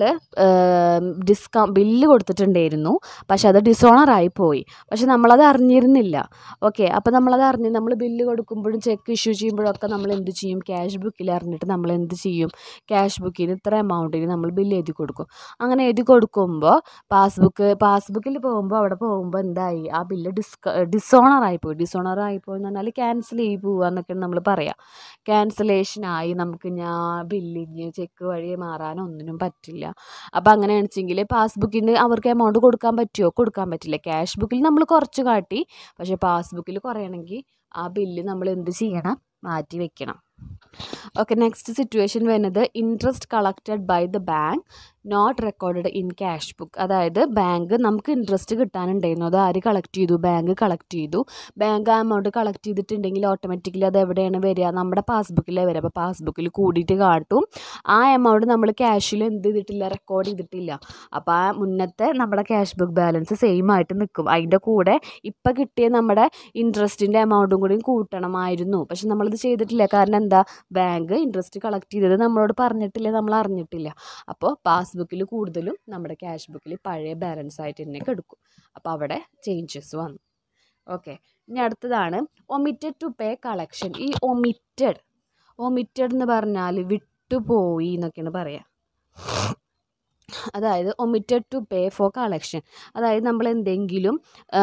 ഡിസ്കൗ ബില്ല് കൊടുത്തിട്ടുണ്ടായിരുന്നു പക്ഷെ അത് ഡിസോണറായി പോയി പക്ഷെ നമ്മളത് അറിഞ്ഞിരുന്നില്ല ഓക്കെ അപ്പോൾ നമ്മളത് അറിഞ്ഞ് നമ്മൾ ബില്ല് കൊടുക്കുമ്പോഴും ചെക്ക് ഇഷ്യൂ ചെയ്യുമ്പോഴൊക്കെ നമ്മൾ എന്ത് ചെയ്യും ക്യാഷ് ബുക്കിൽ അറിഞ്ഞിട്ട് നമ്മൾ എന്ത് ചെയ്യും ക്യാഷ് ബുക്കിന് ഇത്ര എമൗണ്ടിന് നമ്മൾ ബില്ല് എഴുതി കൊടുക്കും അങ്ങനെ എഴുതി കൊടുക്കുമ്പോൾ പാസ്ബുക്ക് പാസ്ബുക്കിൽ പോകുമ്പോൾ അവിടെ പോകുമ്പോൾ എന്തായി ആ ബില്ല് ഡിസ്ക ഡിസോണറായി പോയി ഡിസോണറായി പോയി എന്ന് പറഞ്ഞാൽ ക്യാൻസൽ ചെയ്ത് പോവുക എന്നൊക്കെയാണ് നമ്മൾ പറയാം ക്യാൻസലേഷനായി നമുക്ക് ഞാൻ ബില്ലിങ് ചെക്ക് വഴി മാറാനോ ഒന്നിനും പറ്റില്ല അപ്പോൾ അങ്ങനെയാണെന്ന് വെച്ചെങ്കിൽ പാസ്ബുക്കിന് അവർക്ക് എമൗണ്ട് കൊടുക്കാൻ പറ്റുമോ കൊടുക്കാൻ പറ്റില്ല ക്യാഷ് ബുക്കിൽ നമ്മൾ കുറച്ച് കാട്ടി പക്ഷേ പാസ്ബുക്കിൽ കുറയണമെങ്കിൽ ആ ബില്ല് നമ്മൾ എന്ത് ചെയ്യണം മാറ്റി വെക്കണം ഓക്കെ നെക്സ്റ്റ് സിറ്റുവേഷൻ വരുന്നത് interest collected by the bank not recorded in cash book അതായത് ബാങ്ക് നമുക്ക് ഇൻട്രസ്റ്റ് കിട്ടാനുണ്ടായിരുന്നു അത് ആര് കളക്ട് ചെയ്തു ബാങ്ക് കളക്ട് ചെയ്തു ബാങ്ക് ആ എമൗണ്ട് കളക്ട് ചെയ്തിട്ടുണ്ടെങ്കിൽ ഓട്ടോമാറ്റിക്കലി അത് എവിടെയാണ് വരിക നമ്മുടെ പാസ്ബുക്കിലേ വരിക അപ്പോൾ പാസ്ബുക്കിൽ കൂടിയിട്ട് കാട്ടും ആ എമൗണ്ട് നമ്മൾ ക്യാഷിൽ എന്ത് ചെയ്തിട്ടില്ല റെക്കോർഡ് ചെയ്തിട്ടില്ല അപ്പോൾ ആ മുന്നത്തെ നമ്മുടെ ക്യാഷ് ബുക്ക് ബാലൻസ് സെയിം ആയിട്ട് നിൽക്കും അതിൻ്റെ കൂടെ ഇപ്പം കിട്ടിയ നമ്മുടെ ഇൻട്രസ്റ്റിൻ്റെ എമൗണ്ടും കൂടി കൂട്ടണമായിരുന്നു പക്ഷെ നമ്മളിത് ചെയ്തിട്ടില്ല കാരണം എന്താ ബാങ്ക് ഇൻട്രസ്റ്റ് കളക്ട് ചെയ്തത് നമ്മളോട് പറഞ്ഞിട്ടില്ല നമ്മൾ അറിഞ്ഞിട്ടില്ല അപ്പോൾ പാസ്ബുക്കിൽ കൂടുതലും നമ്മുടെ ക്യാഷ് ബുക്കിൽ പഴയ ബാലൻസ് ആയിട്ട് തന്നെ കിടക്കും അപ്പോൾ അവിടെ ചേഞ്ചസ് വന്നു ഓക്കെ ഇനി അടുത്തതാണ് ഒമിറ്റഡ് ടു പേ കളക്ഷൻ ഈ ഒമിറ്റഡ് ഒമിറ്റഡ് എന്ന് പറഞ്ഞാൽ വിട്ടുപോയി എന്നൊക്കെയാണ് പറയുക അതായത് omitted to pay for collection അതായത് നമ്മൾ എന്തെങ്കിലും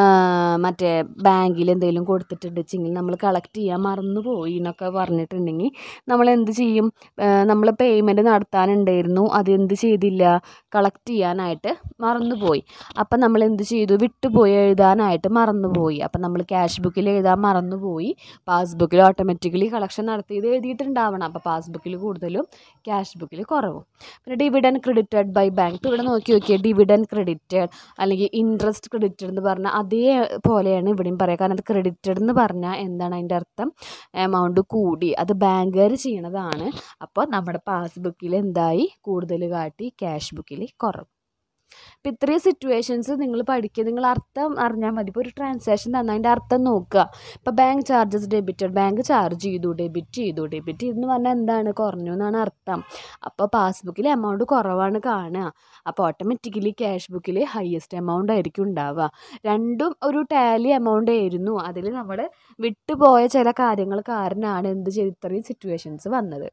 മറ്റേ ബാങ്കിൽ എന്തെങ്കിലും കൊടുത്തിട്ടുണ്ടെങ്കിൽ നമ്മൾ കളക്ട് ചെയ്യാൻ മറന്നു പോയി എന്നൊക്കെ പറഞ്ഞിട്ടുണ്ടെങ്കിൽ നമ്മൾ എന്ത് ചെയ്യും നമ്മൾ പേയ്മെൻറ്റ് നടത്താനുണ്ടായിരുന്നു അത് എന്ത് ചെയ്തില്ല കളക്ട് ചെയ്യാനായിട്ട് മറന്നുപോയി അപ്പം നമ്മൾ എന്ത് ചെയ്തു വിട്ടുപോയി എഴുതാനായിട്ട് മറന്നുപോയി അപ്പം നമ്മൾ ക്യാഷ് ബുക്കിൽ എഴുതാൻ മറന്നുപോയി പാസ്ബുക്കിൽ ഓട്ടോമാറ്റിക്കലി കളക്ഷൻ നടത്തിയത് എഴുതിയിട്ടുണ്ടാവണം അപ്പോൾ പാസ്ബുക്കിൽ കൂടുതലും ക്യാഷ് ബുക്കിൽ കുറവും പിന്നെ ഡിവിഡൻ ക്രെഡിറ്റഡ് ബൈ ബാങ്ക് ഇപ്പോൾ ഇവിടെ നോക്കി നോക്കിയാൽ ഡിവിഡൻ ക്രെഡിറ്റഡ് അല്ലെങ്കിൽ ഇൻട്രസ്റ്റ് ക്രെഡിറ്റഡ് എന്ന് പറഞ്ഞാൽ അതേപോലെയാണ് ഇവിടെയും പറയുക കാരണം അത് ക്രെഡിറ്റഡ് എന്ന് പറഞ്ഞാൽ എന്താണ് അതിൻ്റെ അർത്ഥം എമൗണ്ട് കൂടി അത് ബാങ്കുകാർ ചെയ്യണതാണ് അപ്പോൾ നമ്മുടെ പാസ്ബുക്കിൽ എന്തായി കൂടുതൽ കാട്ടി ക്യാഷ് ബുക്കിൽ കുറവ് അപ്പോൾ ഇത്രയും സിറ്റുവേഷൻസ് നിങ്ങൾ പഠിക്കുക നിങ്ങൾ അർത്ഥം അറിഞ്ഞാൽ മതി ഇപ്പോൾ ഒരു ട്രാൻസാക്ഷൻ തന്നാൽ അതിൻ്റെ അർത്ഥം നോക്കുക ഇപ്പോൾ bank charges debited bank charge ചെയ്തു ഡെബിറ്റ് ചെയ്തു ഡെബിറ്റ് ചെയ്തെന്ന് പറഞ്ഞാൽ എന്താണ് കുറഞ്ഞു എന്നാണ് അർത്ഥം അപ്പോൾ പാസ്ബുക്കിൽ എമൗണ്ട് കുറവാണ് കാണുക അപ്പോൾ ഓട്ടോമാറ്റിക്കലി ക്യാഷ് ബുക്കിൽ ഹയസ്റ്റ് എമൗണ്ട് ആയിരിക്കും ഉണ്ടാവുക രണ്ടും ഒരു ടാലി എമൗണ്ട് ആയിരുന്നു അതിൽ നമ്മൾ വിട്ടുപോയ ചില കാര്യങ്ങൾ കാരണമാണ് എന്ത് ചെയ്ത് ഇത്രയും സിറ്റുവേഷൻസ് വന്നത്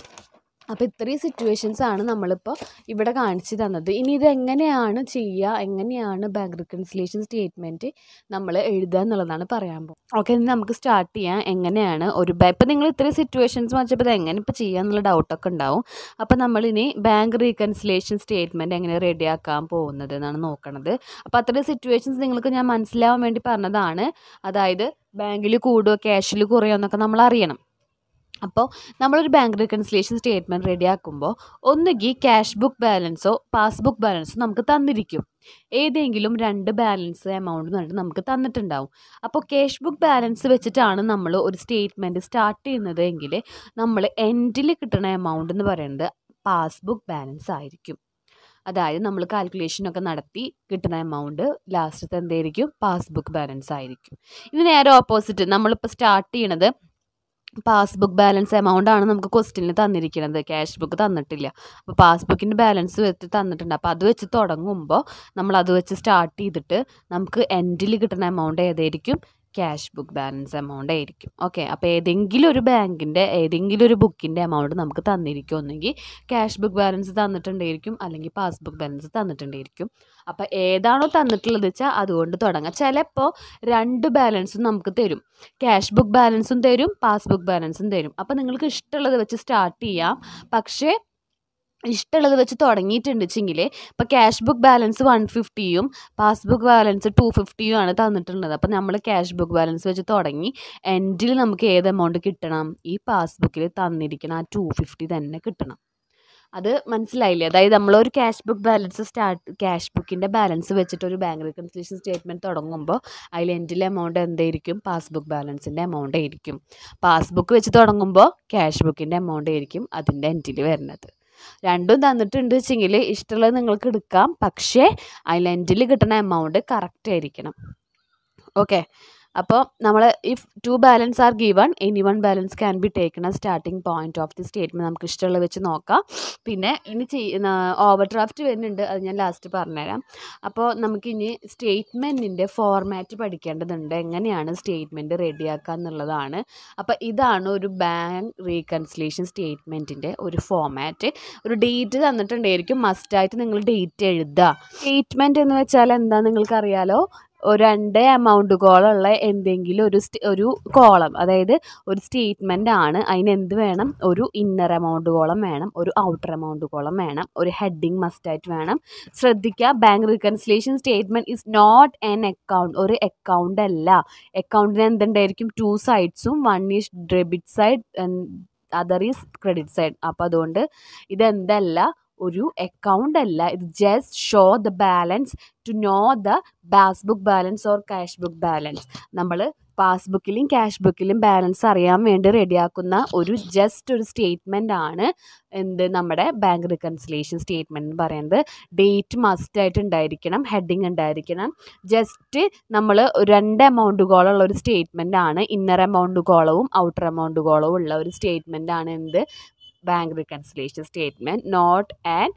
അപ്പോൾ ഇത്രയും സിറ്റുവേഷൻസ് ആണ് നമ്മളിപ്പോൾ ഇവിടെ കാണിച്ചു തന്നത് ഇനി ഇത് എങ്ങനെയാണ് ചെയ്യുക എങ്ങനെയാണ് ബാങ്ക് റിക്കൺസിലേഷൻ സ്റ്റേറ്റ്മെൻറ്റ് നമ്മൾ എഴുതുക എന്നുള്ളതാണ് പറയാൻ പോകുന്നത് ഓക്കെ ഇനി നമുക്ക് സ്റ്റാർട്ട് ചെയ്യാം എങ്ങനെയാണ് ഒരു ഇപ്പം നിങ്ങൾ ഇത്രയും സിറ്റുവേഷൻസ് വെച്ചപ്പോൾ ഇത് എങ്ങനെ ഇപ്പോൾ ചെയ്യുക എന്നുള്ള ഡൗട്ടൊക്കെ ഉണ്ടാവും അപ്പോൾ നമ്മളിനി ബാങ്ക് റീകൺസിലേഷൻ സ്റ്റേറ്റ്മെൻറ്റ് എങ്ങനെ റെഡിയാക്കാൻ പോകുന്നത് എന്നാണ് നോക്കണത് അപ്പോൾ അത്രയും സിറ്റുവേഷൻസ് നിങ്ങൾക്ക് ഞാൻ മനസ്സിലാവാൻ വേണ്ടി പറഞ്ഞതാണ് അതായത് ബാങ്കിൽ കൂടുകയോ ക്യാഷിൽ കുറയോ എന്നൊക്കെ നമ്മൾ അറിയണം അപ്പോൾ നമ്മളൊരു ബാങ്ക് റെക്കൺസിലേഷൻ സ്റ്റേറ്റ്മെൻറ്റ് റെഡിയാക്കുമ്പോൾ ഒന്നുകിൽ ക്യാഷ് ബുക്ക് ബാലൻസോ പാസ്ബുക്ക് ബാലൻസോ നമുക്ക് തന്നിരിക്കും ഏതെങ്കിലും രണ്ട് ബാലൻസ് എമൗണ്ട് എന്നിട്ട് നമുക്ക് തന്നിട്ടുണ്ടാവും അപ്പോൾ ക്യാഷ് ബുക്ക് ബാലൻസ് വെച്ചിട്ടാണ് നമ്മൾ ഒരു സ്റ്റേറ്റ്മെൻറ്റ് സ്റ്റാർട്ട് ചെയ്യുന്നത് എങ്കിൽ നമ്മൾ എൻഡിൽ കിട്ടുന്ന എമൗണ്ട് എന്ന് പറയുന്നത് പാസ്ബുക്ക് ബാലൻസ് ആയിരിക്കും അതായത് നമ്മൾ കാൽക്കുലേഷനൊക്കെ നടത്തി കിട്ടുന്ന എമൗണ്ട് ലാസ്റ്റത്തെ എന്തായിരിക്കും പാസ്ബുക്ക് ബാലൻസ് ആയിരിക്കും ഇത് നേരെ ഓപ്പോസിറ്റ് നമ്മളിപ്പോൾ സ്റ്റാർട്ട് ചെയ്യണത് പാസ്ബുക്ക് ബാലൻസ് എമൗണ്ട് ആണ് നമുക്ക് ക്വസ്റ്റ്യനിൽ തന്നിരിക്കുന്നത് ക്യാഷ് ബുക്ക് തന്നിട്ടില്ല അപ്പോൾ പാസ്ബുക്കിൻ്റെ ബാലൻസ് വെച്ച് തന്നിട്ടുണ്ട് അപ്പോൾ അത് വെച്ച് തുടങ്ങുമ്പോൾ നമ്മൾ അത് വെച്ച് സ്റ്റാർട്ട് ചെയ്തിട്ട് നമുക്ക് എൻഡിൽ കിട്ടുന്ന എമൗണ്ട് ഏതായിരിക്കും ക്യാഷ് ബുക്ക് ബാലൻസ് എമൗണ്ട് ആയിരിക്കും ഓക്കെ അപ്പോൾ ഏതെങ്കിലും ഒരു ബാങ്കിൻ്റെ ഏതെങ്കിലും ഒരു ബുക്കിൻ്റെ എമൗണ്ട് നമുക്ക് തന്നിരിക്കും ഒന്നെങ്കിൽ ക്യാഷ് ബുക്ക് ബാലൻസ് തന്നിട്ടുണ്ടായിരിക്കും അല്ലെങ്കിൽ പാസ്ബുക്ക് ബാലൻസ് തന്നിട്ടുണ്ടായിരിക്കും അപ്പോൾ ഏതാണോ തന്നിട്ടുള്ളത് വെച്ചാൽ അതുകൊണ്ട് തുടങ്ങാം ചിലപ്പോൾ രണ്ട് ബാലൻസും നമുക്ക് തരും ക്യാഷ് ബുക്ക് ബാലൻസും തരും പാസ്ബുക്ക് ബാലൻസും തരും അപ്പോൾ നിങ്ങൾക്ക് ഇഷ്ടമുള്ളത് വെച്ച് സ്റ്റാർട്ട് ചെയ്യാം പക്ഷേ ഇഷ്ടമുള്ളത് വെച്ച് തുടങ്ങിയിട്ടുണ്ട് വെച്ചെങ്കിൽ ഇപ്പോൾ ക്യാഷ് ബുക്ക് ബാലൻസ് വൺ ഫിഫ്റ്റിയും പാസ്ബുക്ക് ബാലൻസ് ടു ഫിഫ്റ്റിയും ആണ് തന്നിട്ടുള്ളത് അപ്പോൾ നമ്മൾ ക്യാഷ് ബുക്ക് ബാലൻസ് വെച്ച് തുടങ്ങി എൻഡിൽ നമുക്ക് ഏത് എമൗണ്ട് കിട്ടണം ഈ പാസ്ബുക്കിൽ തന്നിരിക്കണം ആ ടു ഫിഫ്റ്റി തന്നെ കിട്ടണം അത് മനസ്സിലായില്ലേ അതായത് നമ്മളൊരു cash book balance start cash ബുക്കിൻ്റെ ബാലൻസ് വെച്ചിട്ട് ഒരു ബാങ്ക് റിക്കൺസിലേഷൻ സ്റ്റേറ്റ്മെൻറ്റ് തുടങ്ങുമ്പോൾ അതിൽ എൻഡിലെ എമൗണ്ട് എന്തായിരിക്കും പാസ്ബുക്ക് ബാലൻസിൻ്റെ എമൗണ്ട് ആയിരിക്കും പാസ്ബുക്ക് വെച്ച് തുടങ്ങുമ്പോൾ ക്യാഷ് ബുക്കിൻ്റെ എമൗണ്ട് ആയിരിക്കും അതിൻ്റെ എൻഡിൽ വരുന്നത് രണ്ടും തന്നിട്ടുണ്ട് വെച്ചെങ്കിൽ ഇഷ്ടമുള്ളത് നിങ്ങൾക്ക് എടുക്കാം പക്ഷേ അതിൽ എൻഡിൽ കിട്ടുന്ന എമൗണ്ട് കറക്റ്റ് ആയിരിക്കണം ഓക്കെ അപ്പോൾ നമ്മൾ if two balance are given any one balance can be taken a starting point of the statement നമുക്ക് ഇഷ്ടമുള്ളത് വെച്ച് നോക്കാം പിന്നെ ഇനി ചെയ്യുന്ന ഓവർ ഡ്രാഫ്റ്റ് വരുന്നുണ്ട് അത് ഞാൻ ലാസ്റ്റ് പറഞ്ഞുതരാം അപ്പോൾ നമുക്കിനി സ്റ്റേറ്റ്മെൻറ്റിൻ്റെ ഫോർമാറ്റ് പഠിക്കേണ്ടതുണ്ട് എങ്ങനെയാണ് സ്റ്റേറ്റ്മെൻറ്റ് റെഡിയാക്കുക എന്നുള്ളതാണ് അപ്പോൾ ഇതാണ് ഒരു ബാങ്ക് റീകൺസിലേഷൻ സ്റ്റേറ്റ്മെൻറ്റിൻ്റെ ഒരു ഫോർമാറ്റ് ഒരു ഡേറ്റ് തന്നിട്ടുണ്ടായിരിക്കും മസ്റ്റായിട്ട് നിങ്ങൾ ഡേറ്റ് എഴുതുക സ്റ്റേറ്റ്മെൻറ്റ് എന്ന് വെച്ചാൽ എന്താ നിങ്ങൾക്കറിയാലോ ഒരു രണ്ട് എമൗണ്ടുകളുള്ള എന്തെങ്കിലും ഒരു ഒരു കോളം അതായത് ഒരു സ്റ്റേറ്റ്മെൻ്റ് ആണ് അതിന് എന്ത് വേണം ഒരു ഇന്നർ എമൗണ്ട് കോളം വേണം ഒരു ഔട്ടർ എമൗണ്ട് കോളം വേണം ഒരു ഹെഡിങ് മസ്റ്റായിട്ട് വേണം ശ്രദ്ധിക്കുക bank reconciliation statement is not an account ഒരു അക്കൗണ്ട് അല്ല അക്കൗണ്ടിന് എന്തുണ്ടായിരിക്കും ടു സൈഡ്സും one is debit side other is credit side അപ്പോൾ അതുകൊണ്ട് ഇതെന്തല്ല ഒരു അക്കൗണ്ട് അല്ല ഇത് just show the balance to know the passbook balance or cash book balance നമ്മൾ പാസ്ബുക്കിലും ക്യാഷ് ബുക്കിലും ബാലൻസ് അറിയാൻ വേണ്ടി റെഡിയാക്കുന്ന ഒരു ജസ്റ്റ് ഒരു സ്റ്റേറ്റ്മെൻ്റ് ആണ് എന്ത് നമ്മുടെ ബാങ്ക് റിക്കൺസിലേഷൻ സ്റ്റേറ്റ്മെൻറ്റ് എന്ന് പറയുന്നത് ഡേറ്റ് മസ്റ്റ് ആയിട്ട് ഉണ്ടായിരിക്കണം ഹെഡിങ് ഉണ്ടായിരിക്കണം ജസ്റ്റ് നമ്മൾ രണ്ട് എമൗണ്ട് കോളുള്ള ഒരു സ്റ്റേറ്റ്മെൻ്റ് ആണ് ഇന്നർ എമൗണ്ട് കോളവും ഔട്ടർ എമൗണ്ട് കോളവും ഉള്ള ഒരു സ്റ്റേറ്റ്മെൻ്റ് ആണ് എന്ത് bank reconciliation statement not and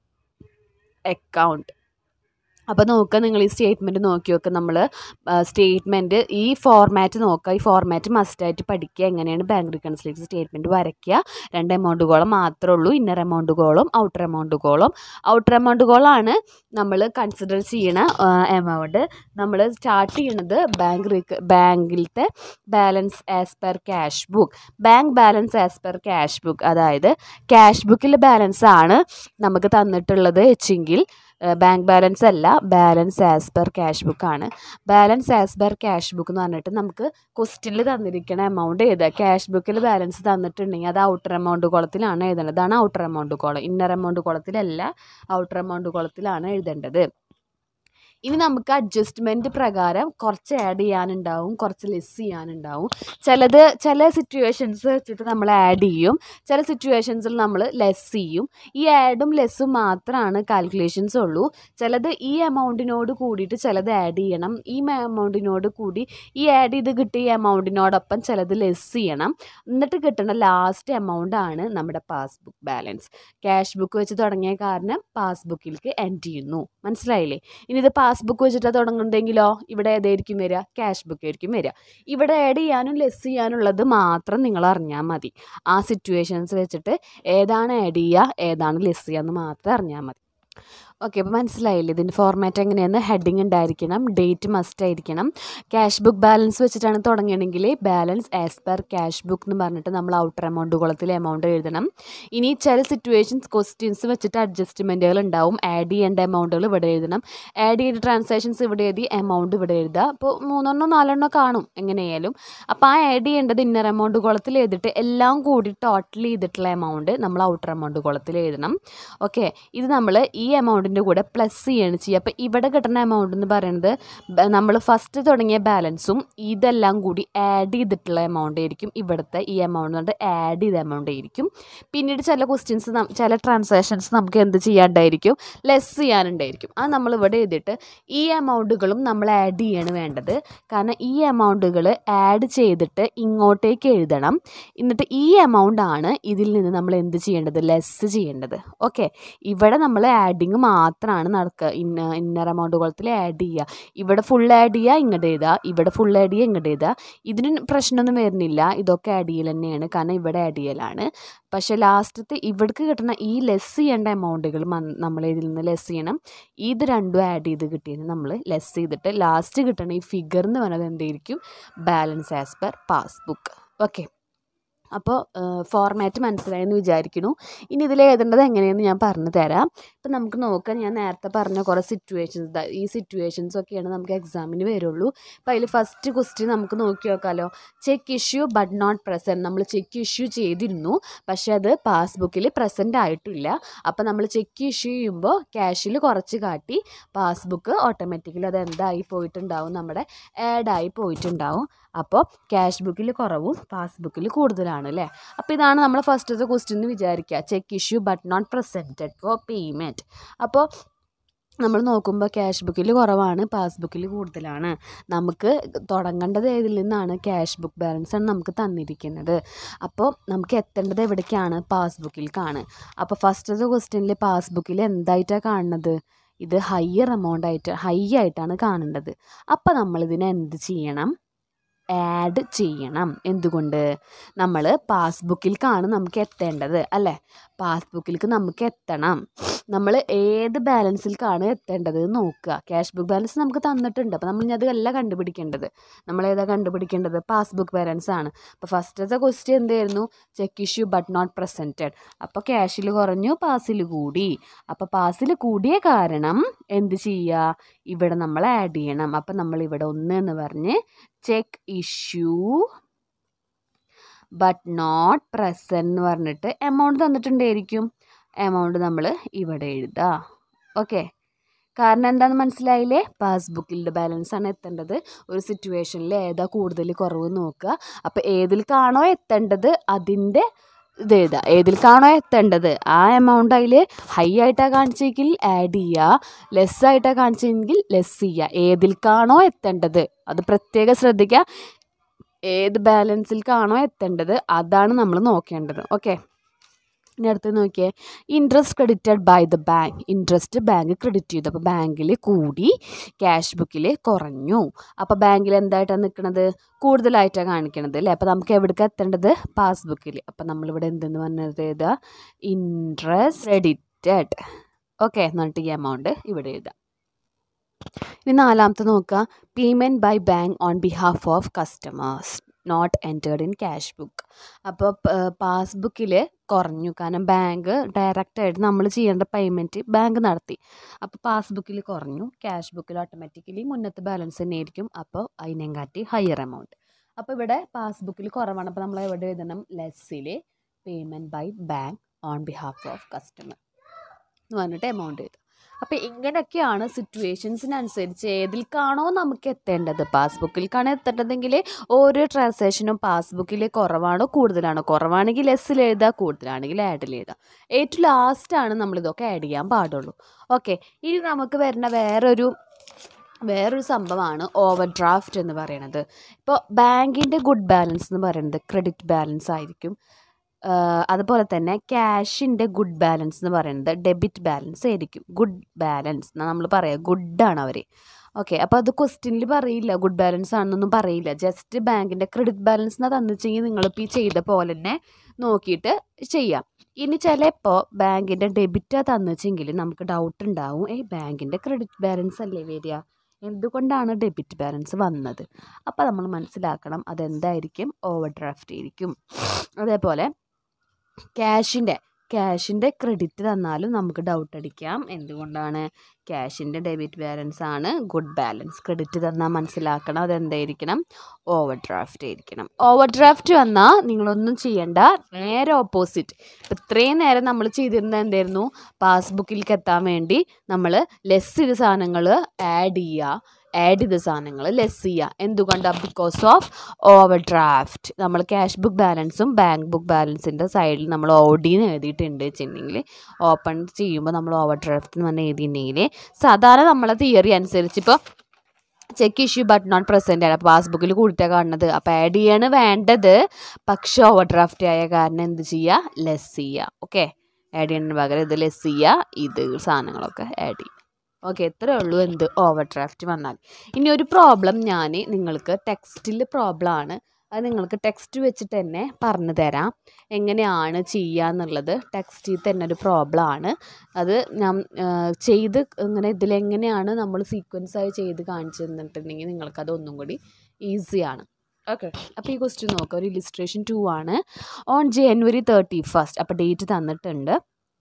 account അപ്പോൾ നോക്കുക നിങ്ങൾ ഈ സ്റ്റേറ്റ്മെൻറ്റ് നോക്കി നോക്കുക നമ്മൾ സ്റ്റേറ്റ്മെൻറ്റ് ഈ ഫോർമാറ്റ് നോക്കുക ഈ ഫോർമാറ്റ് മസ്റ്റായിട്ട് പഠിക്കുക എങ്ങനെയാണ് ബാങ്ക് റിക്കൺസിലേഷൻ സ്റ്റേറ്റ്മെൻറ്റ് വരയ്ക്കുക രണ്ട് എമൗണ്ട് കോളം മാത്രമേ ഉള്ളൂ ഇന്നർ എമൗണ്ട് കോളും ഔട്ടർ എമൗണ്ട് കോളും ഔട്ടർ എമൗണ്ട് കോളാണ് നമ്മൾ കൺസിഡർ ചെയ്യണ എമൗണ്ട് നമ്മൾ സ്റ്റാർട്ട് ചെയ്യണത് ബാങ്ക് റിക്ക ബാങ്കിലത്തെ balance as per cash book bank balance as per cash book അതായത് ക്യാഷ് ബുക്കിൽ ബാലൻസ് ആണ് നമുക്ക് തന്നിട്ടുള്ളത് വെച്ചെങ്കിൽ ബാങ്ക് ബാലൻസ് അല്ല balance as per cash book ആണ് balance as per cash book എന്ന് പറഞ്ഞിട്ട് നമുക്ക് ക്വസ്റ്റ്യനിൽ തന്നിരിക്കുന്ന എമൗണ്ട് എഴുതുക ക്യാഷ് ബുക്കിൽ ബാലൻസ് തന്നിട്ടുണ്ടെങ്കിൽ അത് ഔട്ടർ എമൗണ്ട് കോളത്തിലാണ് എഴുതേണ്ടത് അതാണ് outer amount column inner amount കോളത്തിലല്ല ഔട്ടർ എമൗണ്ട് കോളത്തിലാണ് എഴുതേണ്ടത് ഇനി നമുക്ക് അഡ്ജസ്റ്റ്മെൻറ്റ് പ്രകാരം കുറച്ച് ആഡ് ചെയ്യാനുണ്ടാവും കുറച്ച് ലെസ് ചെയ്യാനുണ്ടാവും ചിലത് ചില സിറ്റുവേഷൻസ് വെച്ചിട്ട് നമ്മൾ ആഡ് ചെയ്യും ചില സിറ്റുവേഷൻസിൽ നമ്മൾ ലെസ് ചെയ്യും ഈ ആഡും ലെസ്സും മാത്രമാണ് കാൽക്കുലേഷൻസ് ഉള്ളൂ ചിലത് ഈ എമൗണ്ടിനോട് കൂടിയിട്ട് ചിലത് ആഡ് ചെയ്യണം ഈ എമൗണ്ടിനോട് കൂടി ഈ ആഡ് ചെയ്ത് കിട്ടിയ എമൗണ്ടിനോടൊപ്പം ചിലത് ലെസ് ചെയ്യണം എന്നിട്ട് കിട്ടുന്ന ലാസ്റ്റ് എമൗണ്ട് ആണ് നമ്മുടെ പാസ്ബുക്ക് ബാലൻസ് ക്യാഷ് ബുക്ക് വെച്ച് തുടങ്ങിയ കാരണം പാസ്ബുക്കിലേക്ക് എൻഡ് ചെയ്യുന്നു മനസ്സിലായില്ലേ ഇനി ഇത് പാസ്ബുക്ക് വെച്ചിട്ട് തുടങ്ങുന്നുണ്ടെങ്കിലോ ഇവിടെ ഏതായിരിക്കും വരിക ക്യാഷ് ബുക്ക് ആയിരിക്കും വരിക ഇവിടെ ആഡ് ചെയ്യാനും ലെസ് ചെയ്യാനുള്ളത് മാത്രം നിങ്ങൾ അറിഞ്ഞാൽ മതി ആ സിറ്റുവേഷൻസ് വെച്ചിട്ട് ഏതാണ് ആഡ് ചെയ്യുക ഏതാണ് ലെസ് ചെയ്യുക എന്ന് മാത്രം അറിഞ്ഞാൽ മതി ഓക്കെ അപ്പോൾ മനസ്സിലായില്ലേ ഇതിൻ്റെ ഫോർമാറ്റ് എങ്ങനെയാണ് ഹെഡിങ് ഉണ്ടായിരിക്കണം ഡേറ്റ് മസ്റ്റ് ആയിരിക്കണം ക്യാഷ് ബുക്ക് ബാലൻസ് വെച്ചിട്ടാണ് തുടങ്ങണമെങ്കിൽ balance as per cash book എന്ന് പറഞ്ഞിട്ട് നമ്മൾ ഔട്ടർ എമൗണ്ട് കുളത്തിൽ എമൗണ്ട് എഴുതണം ഇനി ചില സിറ്റുവേഷൻസ് ക്വസ്റ്റ്യൻസ് വെച്ചിട്ട് അഡ്ജസ്റ്റ്മെൻറ്റുകൾ ഉണ്ടാവും ആഡ് ചെയ്യേണ്ട എമൗണ്ടുകൾ ഇവിടെ എഴുതണം ആഡ് ചെയ്ത ട്രാൻസാക്ഷൻസ് ഇവിടെ എഴുതി എമൗണ്ട് ഇവിടെ എഴുതുക അപ്പോൾ മൂന്നെണ്ണോ നാലെണ്ണോ കാണും എങ്ങനെയായാലും അപ്പോൾ ആ ആഡ് ചെയ്യേണ്ടത് ഇന്നർ എമൗണ്ട് കുളത്തിൽ എഴുതിയിട്ട് എല്ലാം കൂടി ടോട്ടൽ ചെയ്തിട്ടുള്ള എമൗണ്ട് നമ്മൾ ഔട്ടർ എമൗണ്ട് കുളത്തിൽ എഴുതണം ഓക്കെ ഇത് നമ്മൾ ഈ എമൗണ്ടിൻ്റെ കൂടെ പ്ലസ് ചെയ്യാണ് ചെയ്യുക അപ്പോൾ ഇവിടെ കിട്ടുന്ന എമൗണ്ട് എന്ന് പറയുന്നത് നമ്മൾ ഫസ്റ്റ് തുടങ്ങിയ ബാലൻസും ഇതെല്ലാം കൂടി ആഡ് ചെയ്തിട്ടുള്ള എമൗണ്ട് ആയിരിക്കും ഇവിടുത്തെ ഈ എമൗണ്ട് കൊണ്ട് ആഡ് ചെയ്ത എമൗണ്ട് ആയിരിക്കും പിന്നീട് ചില ക്വസ്റ്റ്യൻസ് ചില ട്രാൻസാക്ഷൻസ് നമുക്ക് എന്ത് ചെയ്യാണ്ടായിരിക്കും ലെസ് ചെയ്യാനുണ്ടായിരിക്കും അത് നമ്മൾ ഇവിടെ എഴുതിയിട്ട് ഈ എമൗണ്ടുകളും നമ്മൾ ആഡ് ചെയ്യാണ് വേണ്ടത് കാരണം ഈ എമൗണ്ടുകൾ ആഡ് ചെയ്തിട്ട് ഇങ്ങോട്ടേക്ക് എഴുതണം എന്നിട്ട് ഈ എമൗണ്ട് ആണ് ഇതിൽ നിന്ന് നമ്മൾ എന്ത് ചെയ്യേണ്ടത് ലെസ് ചെയ്യേണ്ടത് ഓക്കെ ഇവിടെ നമ്മൾ ആഡിങ് മാത്രമാണ് നടക്കുക ഇന്ന ഇന്നർ എമൗണ്ട് കുളത്തിൽ ആഡ് ചെയ്യുക ഇവിടെ ഫുൾ ആഡ് ചെയ്യുക ഇങ്ങോട്ട് എഴുതുക ഇവിടെ ഫുൾ ആഡ് ചെയ്യുക ഇങ്ങോട്ട് എഴുതുക ഇതിന് പ്രശ്നമൊന്നും വരുന്നില്ല ഇതൊക്കെ ആഡ് ചെയ്യൽ തന്നെയാണ് കാരണം ഇവിടെ ആഡ് ചെയ്യലാണ് പക്ഷേ ലാസ്റ്റത്തെ ഇവിടേക്ക് കിട്ടുന്ന ഈ ലെസ് ചെയ്യേണ്ട എമൗണ്ടുകൾ നമ്മൾ ഇതിൽ നിന്ന് ലെസ് ചെയ്യണം ഇത് രണ്ടും ആഡ് ചെയ്ത് കിട്ടിയത് നമ്മൾ ലെസ് ചെയ്തിട്ട് ലാസ്റ്റ് കിട്ടുന്ന ഈ ഫിഗർ എന്ന് പറയുന്നത് എന്തായിരിക്കും balance as per passbook okay അപ്പോൾ ഫോർമാറ്റ് മനസ്സിലായെന്ന് വിചാരിക്കുന്നു ഇനി ഇതിൽ എഴുതേണ്ടത് എങ്ങനെയെന്ന് ഞാൻ പറഞ്ഞു തരാം ഇപ്പം നമുക്ക് നോക്കാം ഞാൻ നേരത്തെ പറഞ്ഞ കുറേ സിറ്റുവേഷൻസ് ഈ സിറ്റുവേഷൻസ് ഒക്കെയാണ് നമുക്ക് എക്സാമിന് വരുള്ളൂ അപ്പോൾ അതിൽ ഫസ്റ്റ് ക്വസ്റ്റ്യൻ നമുക്ക് നോക്കി നോക്കാമല്ലോ cheque issue but not present നമ്മൾ ചെക്ക് ഇഷ്യൂ ചെയ്തിരുന്നു പക്ഷേ അത് പാസ്ബുക്കിൽ പ്രസൻറ്റ് ആയിട്ടില്ല അപ്പോൾ നമ്മൾ ചെക്ക് ഇഷ്യൂ ചെയ്യുമ്പോൾ ക്യാഷിൽ കുറച്ച് കാട്ടി പാസ്ബുക്ക് ഓട്ടോമാറ്റിക്കലി അത് എന്തായി പോയിട്ടുണ്ടാവും നമ്മുടെ ആഡായി പോയിട്ടുണ്ടാവും അപ്പോൾ ക്യാഷ് ബുക്കിൽ കുറവും പാസ്ബുക്കിൽ കൂടുതലാണ് അല്ലേ അപ്പോൾ ഇതാണ് നമ്മൾ ഫസ്റ്റത്തെ ക്വസ്റ്റ്യൻ എന്ന് വിചാരിക്കുക cheque issue but not presented for payment അപ്പോൾ നമ്മൾ നോക്കുമ്പോൾ ക്യാഷ് ബുക്കിൽ കുറവാണ് പാസ്ബുക്കിൽ കൂടുതലാണ് നമുക്ക് തുടങ്ങേണ്ടത് ഏതിൽ നിന്നാണ് ക്യാഷ് ബുക്ക് ബാലൻസ് ആണ് നമുക്ക് തന്നിരിക്കുന്നത് അപ്പോൾ നമുക്ക് എത്തേണ്ടത് എവിടേക്കാണ് പാസ്ബുക്കിലേക്കാണ് അപ്പോൾ ഫസ്റ്റത്തെ ക്വസ്റ്റ്യനിൽ പാസ്ബുക്കിൽ എന്തായിട്ടാണ് കാണുന്നത് ഇത് ഹയർ എമൗണ്ട് ആയിട്ട് ഹൈ ആയിട്ടാണ് കാണേണ്ടത് അപ്പോൾ നമ്മളിതിനെ എന്ത് ചെയ്യണം ആഡ് ചെയ്യണം എന്തുകൊണ്ട് നമ്മൾ പാസ്ബുക്കിലേക്കാണ് നമുക്ക് എത്തേണ്ടത് അല്ലേ പാസ്ബുക്കിലേക്ക് നമുക്ക് എത്തണം നമ്മൾ ഏത് ബാലൻസിലേക്കാണ് എത്തേണ്ടത് എന്ന് നോക്കുക ക്യാഷ് ബുക്ക് ബാലൻസ് നമുക്ക് തന്നിട്ടുണ്ട് അപ്പോൾ നമ്മൾ ഇനി അതല്ല കണ്ടുപിടിക്കേണ്ടത് നമ്മൾ ഏതാ കണ്ടുപിടിക്കേണ്ടത് പാസ്ബുക്ക് ബാലൻസ് ആണ് അപ്പോൾ ഫസ്റ്റത്തെ ക്വസ്റ്റ്യൻ എന്തായിരുന്നു cheque issue but not presented അപ്പോൾ ക്യാഷിൽ കുറഞ്ഞു പാസിൽ കൂടി അപ്പോൾ പാസിൽ കൂടിയ കാരണം എന്ത് ചെയ്യുക ഇവിടെ നമ്മൾ ആഡ് ചെയ്യണം അപ്പം നമ്മൾ ഇവിടെ ഒന്ന് എന്ന് പറഞ്ഞ് cheque issue but not present എന്ന് പറഞ്ഞിട്ട് എമൗണ്ട് തന്നിട്ടുണ്ടായിരിക്കും എമൗണ്ട് നമ്മൾ ഇവിടെ എഴുതുക ഓക്കെ കാരണം എന്താണെന്ന് മനസ്സിലായില്ലേ പാസ്ബുക്കിൻ്റെ ബാലൻസ് ആണ് എത്തേണ്ടത് ഒരു സിറ്റുവേഷനിൽ ഏതാ കൂടുതൽ കുറവ് നോക്കുക അപ്പോൾ ഏതിൽക്കാണോ എത്തേണ്ടത് അതിൻ്റെ ഇത് എഴുതുക ഏതിൽക്കാണോ എത്തേണ്ടത് ആ എമൗണ്ട് അതിൽ ഹൈ ആയിട്ടാണ് കാണിച്ചെങ്കിൽ ആഡ് ചെയ്യുക ലെസ് ആയിട്ടാണ് കാണിച്ചെങ്കിൽ ലെസ് ചെയ്യുക ഏതിൽക്കാണോ എത്തേണ്ടത് അത് പ്രത്യേകം ശ്രദ്ധിക്കുക ഏത് ബാലൻസിൽക്കാണോ എത്തേണ്ടത് അതാണ് നമ്മൾ നോക്കേണ്ടത് ഓക്കെ ഇനി അടുത്ത് നോക്കിയേ interest credited by the bank interest bank credit ചെയ്തു അപ്പോൾ ബാങ്കിൽ കൂടി ക്യാഷ് ബുക്കിൽ കുറഞ്ഞു അപ്പോൾ ബാങ്കിൽ എന്തായിട്ടാണ് നിൽക്കുന്നത് കൂടുതലായിട്ടാണ് കാണിക്കണത് അല്ലേ അപ്പോൾ നമുക്ക് എവിടേക്ക് എത്തേണ്ടത് പാസ്ബുക്കിൽ അപ്പോൾ നമ്മളിവിടെ എന്തെന്ന് പറഞ്ഞത് എഴുതുക ഇൻട്രസ്റ്റ് ക്രെഡിറ്റഡ് ഓക്കെ എന്നിട്ട് ഈ എമൗണ്ട് ഇവിടെ എഴുതാം ഇനി നാലാമത്തെ നോക്കുക payment by bank on behalf of customers not entered in cash book അപ്പോൾ പാസ്ബുക്കിൽ കുറഞ്ഞു കാരണം ബാങ്ക് ഡയറക്റ്റായിട്ട് നമ്മൾ ചെയ്യേണ്ട പേയ്മെൻറ്റ് ബാങ്ക് നടത്തി അപ്പോൾ പാസ്ബുക്കിൽ കുറഞ്ഞു ക്യാഷ് ബുക്കിൽ ഓട്ടോമാറ്റിക്കലി മുന്നത്തെ ബാലൻസ് തന്നെ ആയിരിക്കും അപ്പോൾ അതിനെങ്കാട്ടി ഹയർ എമൗണ്ട് അപ്പോൾ ഇവിടെ പാസ്ബുക്കിൽ കുറവാണ് അപ്പോൾ നമ്മൾ എവിടെ എഴുതണം ലെസ്സിൽ payment by bank on behalf of customer എന്ന് പറഞ്ഞിട്ട് എമൗണ്ട് എഴുതും അപ്പോൾ ഇങ്ങനെയൊക്കെയാണ് സിറ്റുവേഷൻസിനനുസരിച്ച് ഏതിൽക്കാണോ നമുക്ക് എത്തേണ്ടത് പാസ്ബുക്കിൽക്കാണ് എത്തേണ്ടതെങ്കിൽ ഓരോ ട്രാൻസാക്ഷനും പാസ്ബുക്കിൽ കുറവാണോ കൂടുതലാണോ കുറവാണെങ്കിൽ ലെസ്സിൽ എഴുതുക കൂടുതലാണെങ്കിൽ ആഡിൽ എഴുതുക ഏറ്റവും ലാസ്റ്റാണ് നമ്മളിതൊക്കെ ആഡ് ചെയ്യാൻ പാടുള്ളൂ ഓക്കെ ഇനി നമുക്ക് വരുന്ന വേറൊരു വേറൊരു സംഭവമാണ് ഓവർ ഡ്രാഫ്റ്റ് എന്ന് പറയുന്നത് ഇപ്പോൾ ബാങ്കിൻ്റെ ഗുഡ് ബാലൻസ് എന്ന് പറയുന്നത് ക്രെഡിറ്റ് ബാലൻസ് ആയിരിക്കും അതുപോലെ തന്നെ ക്യാഷിൻ്റെ ഗുഡ് ബാലൻസ് എന്ന് പറയുന്നത് ഡെബിറ്റ് ബാലൻസ് ആയിരിക്കും ഗുഡ് ബാലൻസ് എന്നാണ് നമ്മൾ പറയുക ഗുഡാണ് അവർ ഓക്കെ അപ്പോൾ അത് ക്വസ്റ്റ്യനിൽ പറയില്ല ഗുഡ് ബാലൻസ് ആണെന്നൊന്നും പറയില്ല ജസ്റ്റ് ബാങ്കിൻ്റെ ക്രെഡിറ്റ് ബാലൻസ് എന്നാ തന്നിച്ചെങ്കിൽ നിങ്ങളിപ്പോൾ ഈ ചെയ്ത പോലെ തന്നെ നോക്കിയിട്ട് ചെയ്യാം ഇനി ചിലപ്പോൾ ബാങ്കിൻ്റെ ഡെബിറ്റാ തന്നിച്ചെങ്കിൽ നമുക്ക് ഡൗട്ട് ഉണ്ടാവും ഏയ് ബാങ്കിൻ്റെ ക്രെഡിറ്റ് ബാലൻസ് അല്ലേ വരിക എന്തുകൊണ്ടാണ് ഡെബിറ്റ് ബാലൻസ് വന്നത് അപ്പോൾ നമ്മൾ മനസ്സിലാക്കണം അതെന്തായിരിക്കും ഓവർ ഡ്രാഫ്റ്റ് ആയിരിക്കും അതേപോലെ ക്യാഷിൻ്റെ ക്യാഷിൻ്റെ ക്രെഡിറ്റ് തന്നാലും നമുക്ക് ഡൗട്ട് അടിക്കാം എന്തുകൊണ്ടാണ് ക്യാഷിൻ്റെ ഡെബിറ്റ് ബാലൻസ് ആണ് ഗുഡ് ബാലൻസ് ക്രെഡിറ്റ് തന്നാൽ മനസ്സിലാക്കണം അതെന്തായിരിക്കണം ഓവർ ഡ്രാഫ്റ്റ് ആയിരിക്കണം ഓവർ ഡ്രാഫ്റ്റ് വന്നാൽ നിങ്ങളൊന്നും ചെയ്യണ്ട നേരെ ഓപ്പോസിറ്റ് ഇപ്പം ഇത്രയും നേരം നമ്മൾ ചെയ്തിരുന്നത് എന്തായിരുന്നു പാസ്ബുക്കിലേക്ക് എത്താൻ വേണ്ടി നമ്മൾ ലെസ് ചെയ്ത സാധനങ്ങൾ ആഡ് ചെയ്യുക ആഡ് ചെയ്ത സാധനങ്ങൾ ലെസ് ചെയ്യുക എന്തുകൊണ്ടാണ് ബിക്കോസ് ഓഫ് ഓവർ ഡ്രാഫ്റ്റ് നമ്മൾ ക്യാഷ് ബുക്ക് ബാലൻസും ബാങ്ക് ബുക്ക് ബാലൻസിൻ്റെ സൈഡിൽ നമ്മൾ ഓഡിന്ന് എഴുതിയിട്ടുണ്ട് വെച്ചിട്ടുണ്ടെങ്കിൽ ഓപ്പൺ ചെയ്യുമ്പോൾ നമ്മൾ ഓവർ ഡ്രാഫ്റ്റ് എന്ന് പറഞ്ഞ് എഴുതിയിട്ടുണ്ടെങ്കിൽ സാധാരണ നമ്മളെ തിയറി അനുസരിച്ച് ഇപ്പോൾ cheque issue but not present ആണ് പാസ്ബുക്കിൽ കൂടിയിട്ടാണ് കാണുന്നത് അപ്പോൾ ആഡ് ചെയ്യാണ് വേണ്ടത് പക്ഷേ ഓവർ ഡ്രാഫ്റ്റ് ആയ കാരണം എന്ത് ചെയ്യുക ലെസ് ചെയ്യുക ഓക്കെ ആഡ് ചെയ്യുന്നതിന് പകരം ഇത് ലെസ് ചെയ്യുക ഇത് സാധനങ്ങളൊക്കെ ആഡ് ചെയ്യും ഓക്കെ ഇത്രയേ ഉള്ളൂ എന്ത് ഓവർ ഡ്രാഫ്റ്റ് വന്നാൽ ഇനി ഒരു പ്രോബ്ലം ഞാൻ നിങ്ങൾക്ക് ടെക്സ്റ്റിൽ പ്രോബ്ലം ആണ് അത് നിങ്ങൾക്ക് ടെക്സ്റ്റ് വെച്ചിട്ട് തന്നെ പറഞ്ഞു തരാം എങ്ങനെയാണ് ചെയ്യുക എന്നുള്ളത് ടെക്സ്റ്റിൽ തന്നെ ഒരു പ്രോബ്ലം ആണ് അത് ഞാൻ ചെയ്ത് ഇങ്ങനെ ഇതിലെങ്ങനെയാണ് നമ്മൾ സീക്വൻസ് ആയി ചെയ്ത് കാണിച്ചു തന്നിട്ടുണ്ടെങ്കിൽ നിങ്ങൾക്കത് ഒന്നും കൂടി ഈസിയാണ് ഓക്കെ അപ്പോൾ ഈ ക്വസ്റ്റ്യൻ നോക്കുക ഒരു ഇലിസ്ട്രേഷൻ ടു ആണ് ഓൺ ജനുവരി തേർട്ടി ഫസ്റ്റ് അപ്പോൾ ഡേറ്റ് തന്നിട്ടുണ്ട്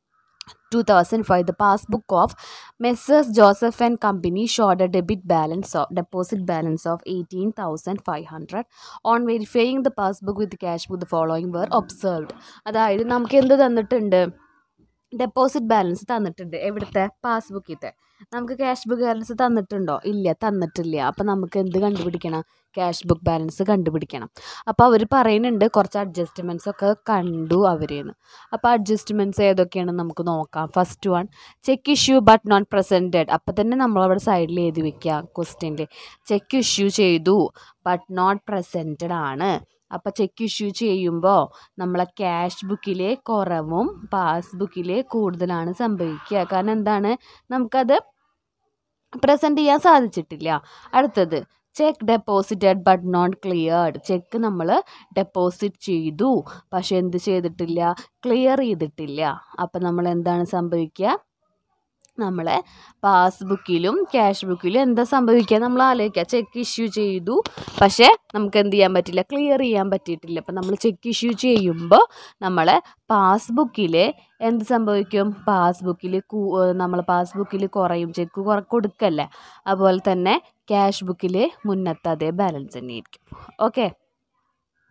2005 the passbook of messrs joseph and company showed a debit balance of deposit balance of 18500 on verifying the passbook with cash book the following were observed അതായത് നമുക്ക് എന്ത് തന്നിട്ടുണ്ട് deposit balance തന്നിട്ടുണ്ട് എവിടുത്തെ പാസ്ബുക്കിത്തെ നമുക്ക് cash book balance തന്നിട്ടുണ്ടോ ഇല്ല തന്നിട്ടില്ല അപ്പോൾ നമുക്ക് എന്ത് കണ്ടുപിടിക്കണം ക്യാഷ് ബുക്ക് ബാലൻസ് കണ്ടുപിടിക്കണം അപ്പോൾ അവർ പറയുന്നുണ്ട് കുറച്ച് അഡ്ജസ്റ്റ്മെൻറ്റ്സ് ഒക്കെ കണ്ടു അവരെന്ന് അപ്പോൾ അഡ്ജസ്റ്റ്മെൻറ്റ്സ് ഏതൊക്കെയാണെന്ന് നമുക്ക് നോക്കാം first one cheque issue but not presented അപ്പോൾ തന്നെ നമ്മളവിടെ സൈഡിൽ എഴുതി വെക്കുക ക്വസ്റ്റ്യനിൽ ചെക്ക് ഇഷ്യൂ ചെയ്തു ബട്ട് നോട്ട് പ്രസൻറ്റഡ് ആണ് അപ്പോൾ ചെക്ക് ഇഷ്യൂ ചെയ്യുമ്പോൾ നമ്മളെ ക്യാഷ് ബുക്കിലെ കുറവും പാസ്ബുക്കിലെ കൂടുതലാണ് സംഭവിക്കുക കാരണം എന്താണ് നമുക്കത് പ്രസൻറ്റ് ചെയ്യാൻ സാധിച്ചിട്ടില്ല അടുത്തത് cheque deposited but not cleared cheque നമ്മൾ ഡെപ്പോസിറ്റ് ചെയ്തു പക്ഷെ എന്ത് ചെയ്തിട്ടില്ല ക്ലിയർ ചെയ്തിട്ടില്ല അപ്പം നമ്മൾ എന്താണ് സംഭവിക്കുക നമ്മളെ പാസ്ബുക്കിലും ക്യാഷ് ബുക്കിലും എന്താ സംഭവിക്കുക നമ്മൾ ആലോചിക്കുക ചെക്ക് ഇഷ്യൂ ചെയ്തു പക്ഷേ നമുക്ക് എന്ത് ചെയ്യാൻ പറ്റില്ല ക്ലിയർ ചെയ്യാൻ പറ്റിയിട്ടില്ല അപ്പം നമ്മൾ ചെക്ക് ഇഷ്യൂ ചെയ്യുമ്പോൾ നമ്മളെ പാസ്ബുക്കിൽ എന്ത് സംഭവിക്കും പാസ്ബുക്കിൽ നമ്മൾ പാസ്ബുക്കിൽ കുറയും ചെക്ക് കുറ കൊടുക്കല്ലേ അതുപോലെ തന്നെ ക്യാഷ് ബുക്കിൽ മുന്നത്തെ അതേ ബാലൻസ് തന്നെ ആയിരിക്കും ഓക്കെ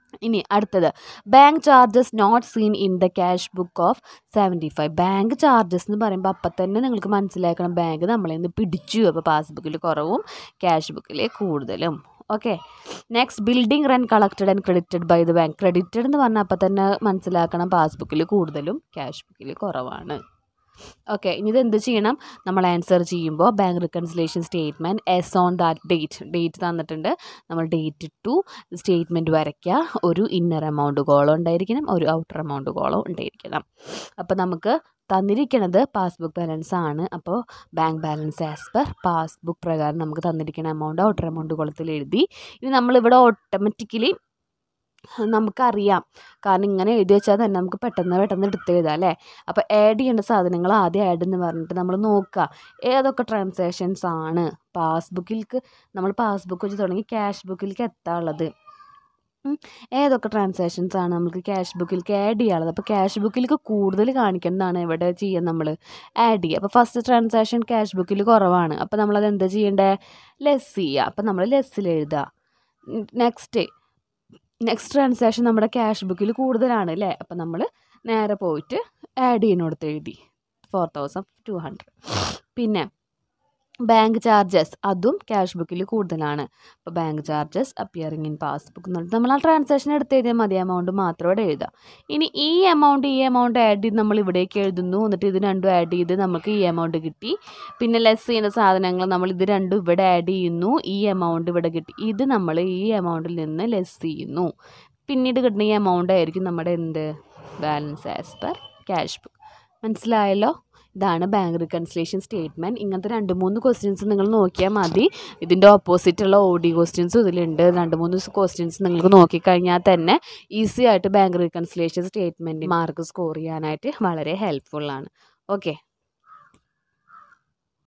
ഇനി അടുത്തത് bank charges not seen in the cash book of seventy five bank charges എന്ന് പറയുമ്പോൾ അപ്പം തന്നെ നിങ്ങൾക്ക് മനസ്സിലാക്കണം ബാങ്ക് നമ്മളെ നിന്ന് പിടിച്ചു അപ്പോൾ പാസ്ബുക്കിൽ കുറവും ക്യാഷ് ബുക്കിൽ കൂടുതലും okay next building rent collected and credited by the bank credited എന്ന് പറഞ്ഞാൽ അപ്പം തന്നെ മനസ്സിലാക്കണം പാസ്ബുക്കിൽ കൂടുതലും ക്യാഷ് ബുക്കിൽ കുറവാണ് ഓക്കെ ഇനി ഇത് എന്ത് ചെയ്യണം നമ്മൾ ആൻസർ ചെയ്യുമ്പോൾ bank reconciliation statement as on that date date തന്നിട്ടുണ്ട് നമ്മൾ ഡേറ്റ് ടു സ്റ്റേറ്റ്മെൻറ്റ് വരയ്ക്കുക ഒരു ഇന്നർ എമൗണ്ട് കോളം ഉണ്ടായിരിക്കണം ഒരു ഔട്ടർ എമൗണ്ട് കോളം ഉണ്ടായിരിക്കണം അപ്പോൾ നമുക്ക് തന്നിരിക്കുന്നത് പാസ്ബുക്ക് ബാലൻസ് ആണ് അപ്പോൾ bank balance as per passbook പ്രകാരം നമുക്ക് തന്നിരിക്കുന്ന എമൗണ്ട് ഔട്ടർ എമൗണ്ട് കോളത്തിൽ എഴുതി ഇനി നമ്മളിവിടെ ഓട്ടോമാറ്റിക്കലി നമുക്കറിയാം കാരണം ഇങ്ങനെ എഴുതി വെച്ചാൽ തന്നെ നമുക്ക് പെട്ടെന്ന് പെട്ടെന്ന് എടുത്ത് എഴുതാം അല്ലേ അപ്പോൾ ആഡ് ചെയ്യേണ്ട സാധനങ്ങൾ ആദ്യം ആഡ് എന്ന് പറഞ്ഞിട്ട് നമ്മൾ നോക്കുക ഏതൊക്കെ ട്രാൻസാക്ഷൻസ് ആണ് പാസ്ബുക്കിലേക്ക് നമ്മൾ പാസ്ബുക്ക് വെച്ച് തുടങ്ങി ക്യാഷ് ബുക്കിലേക്ക് എത്താനുള്ളത് ഉം. ഏതൊക്കെ ട്രാൻസാക്ഷൻസ് ആണ് നമുക്ക് ക്യാഷ് ബുക്കിലേക്ക് ആഡ് ചെയ്യാനുള്ളത് അപ്പോൾ ക്യാഷ് ബുക്കിലേക്ക് കൂടുതൽ കാണിക്കേണ്ടതാണ് ഇവിടെ ചെയ്യാൻ നമ്മൾ ആഡ് ചെയ്യുക അപ്പോൾ ഫസ്റ്റ് ട്രാൻസാക്ഷൻ ക്യാഷ് ബുക്കിൽ കുറവാണ് അപ്പോൾ നമ്മളത് എന്താ ചെയ്യേണ്ടത് ലെസ് ചെയ്യുക അപ്പോൾ നമ്മൾ ലെസ്സിൽ എഴുതുക നെക്സ്റ്റ് നെക്സ്റ്റ് ട്രാൻസാക്ഷൻ നമ്മുടെ ക്യാഷ് ബുക്കിൽ കൂടുതലാണ് അല്ലേ അപ്പോൾ നമ്മൾ നേരെ പോയിട്ട് ആഡ് ചെയ്യുന്നിടത്ത് എഴുതി ഫോർ തൗസൻഡ് ടു ഹൺഡ്രഡ് പിന്നെ ബാങ്ക് ചാർജസ് അതും ക്യാഷ് ബുക്കിൽ കൂടുതലാണ് അപ്പോൾ bank charges appearing in passbook എന്നുള്ളത് നമ്മൾ ആ ട്രാൻസാക്ഷൻ എടുത്ത് എഴുതിയാൽ മതി എമൗണ്ട് മാത്രം ഇവിടെ എഴുതാം ഇനി ഈ എമൗണ്ട് ഈ എമൗണ്ട് ആഡ് ചെയ്ത് നമ്മൾ ഇവിടേക്ക് എഴുതുന്നു എന്നിട്ട് ഇത് രണ്ടും ആഡ് ചെയ്ത് നമുക്ക് ഈ എമൗണ്ട് കിട്ടി പിന്നെ ലെസ് ചെയ്യുന്ന സാധനങ്ങൾ നമ്മൾ ഇത് രണ്ടും ഇവിടെ ആഡ് ചെയ്യുന്നു ഈ എമൗണ്ട് ഇവിടെ കിട്ടി ഇത് നമ്മൾ ഈ എമൗണ്ടിൽ നിന്ന് ലെസ് ചെയ്യുന്നു പിന്നീട് കിട്ടുന്ന ഈ എമൗണ്ട് ആയിരിക്കും നമ്മുടെ എന്ത് balance as per cash book മനസ്സിലായല്ലോ ഇതാണ് ബാങ്ക് റിക്കൺസിലേഷൻ സ്റ്റേറ്റ്മെൻറ്റ് ഇങ്ങനത്തെ രണ്ട് മൂന്ന് ക്വസ്റ്റ്യൻസ് നിങ്ങൾ നോക്കിയാൽ മതി ഇതിൻ്റെ ഓപ്പോസിറ്റുള്ള ഓ ഡി ക്വസ്റ്റ്യൻസും ഇതിലുണ്ട് രണ്ട് മൂന്ന് ക്വസ്റ്റ്യൻസ് നിങ്ങൾക്ക് നോക്കിക്കഴിഞ്ഞാൽ തന്നെ ഈസി ആയിട്ട് bank reconciliation statement mark score ചെയ്യാനായിട്ട് വളരെ ഹെൽപ്ഫുള്ളാണ് ഓക്കെ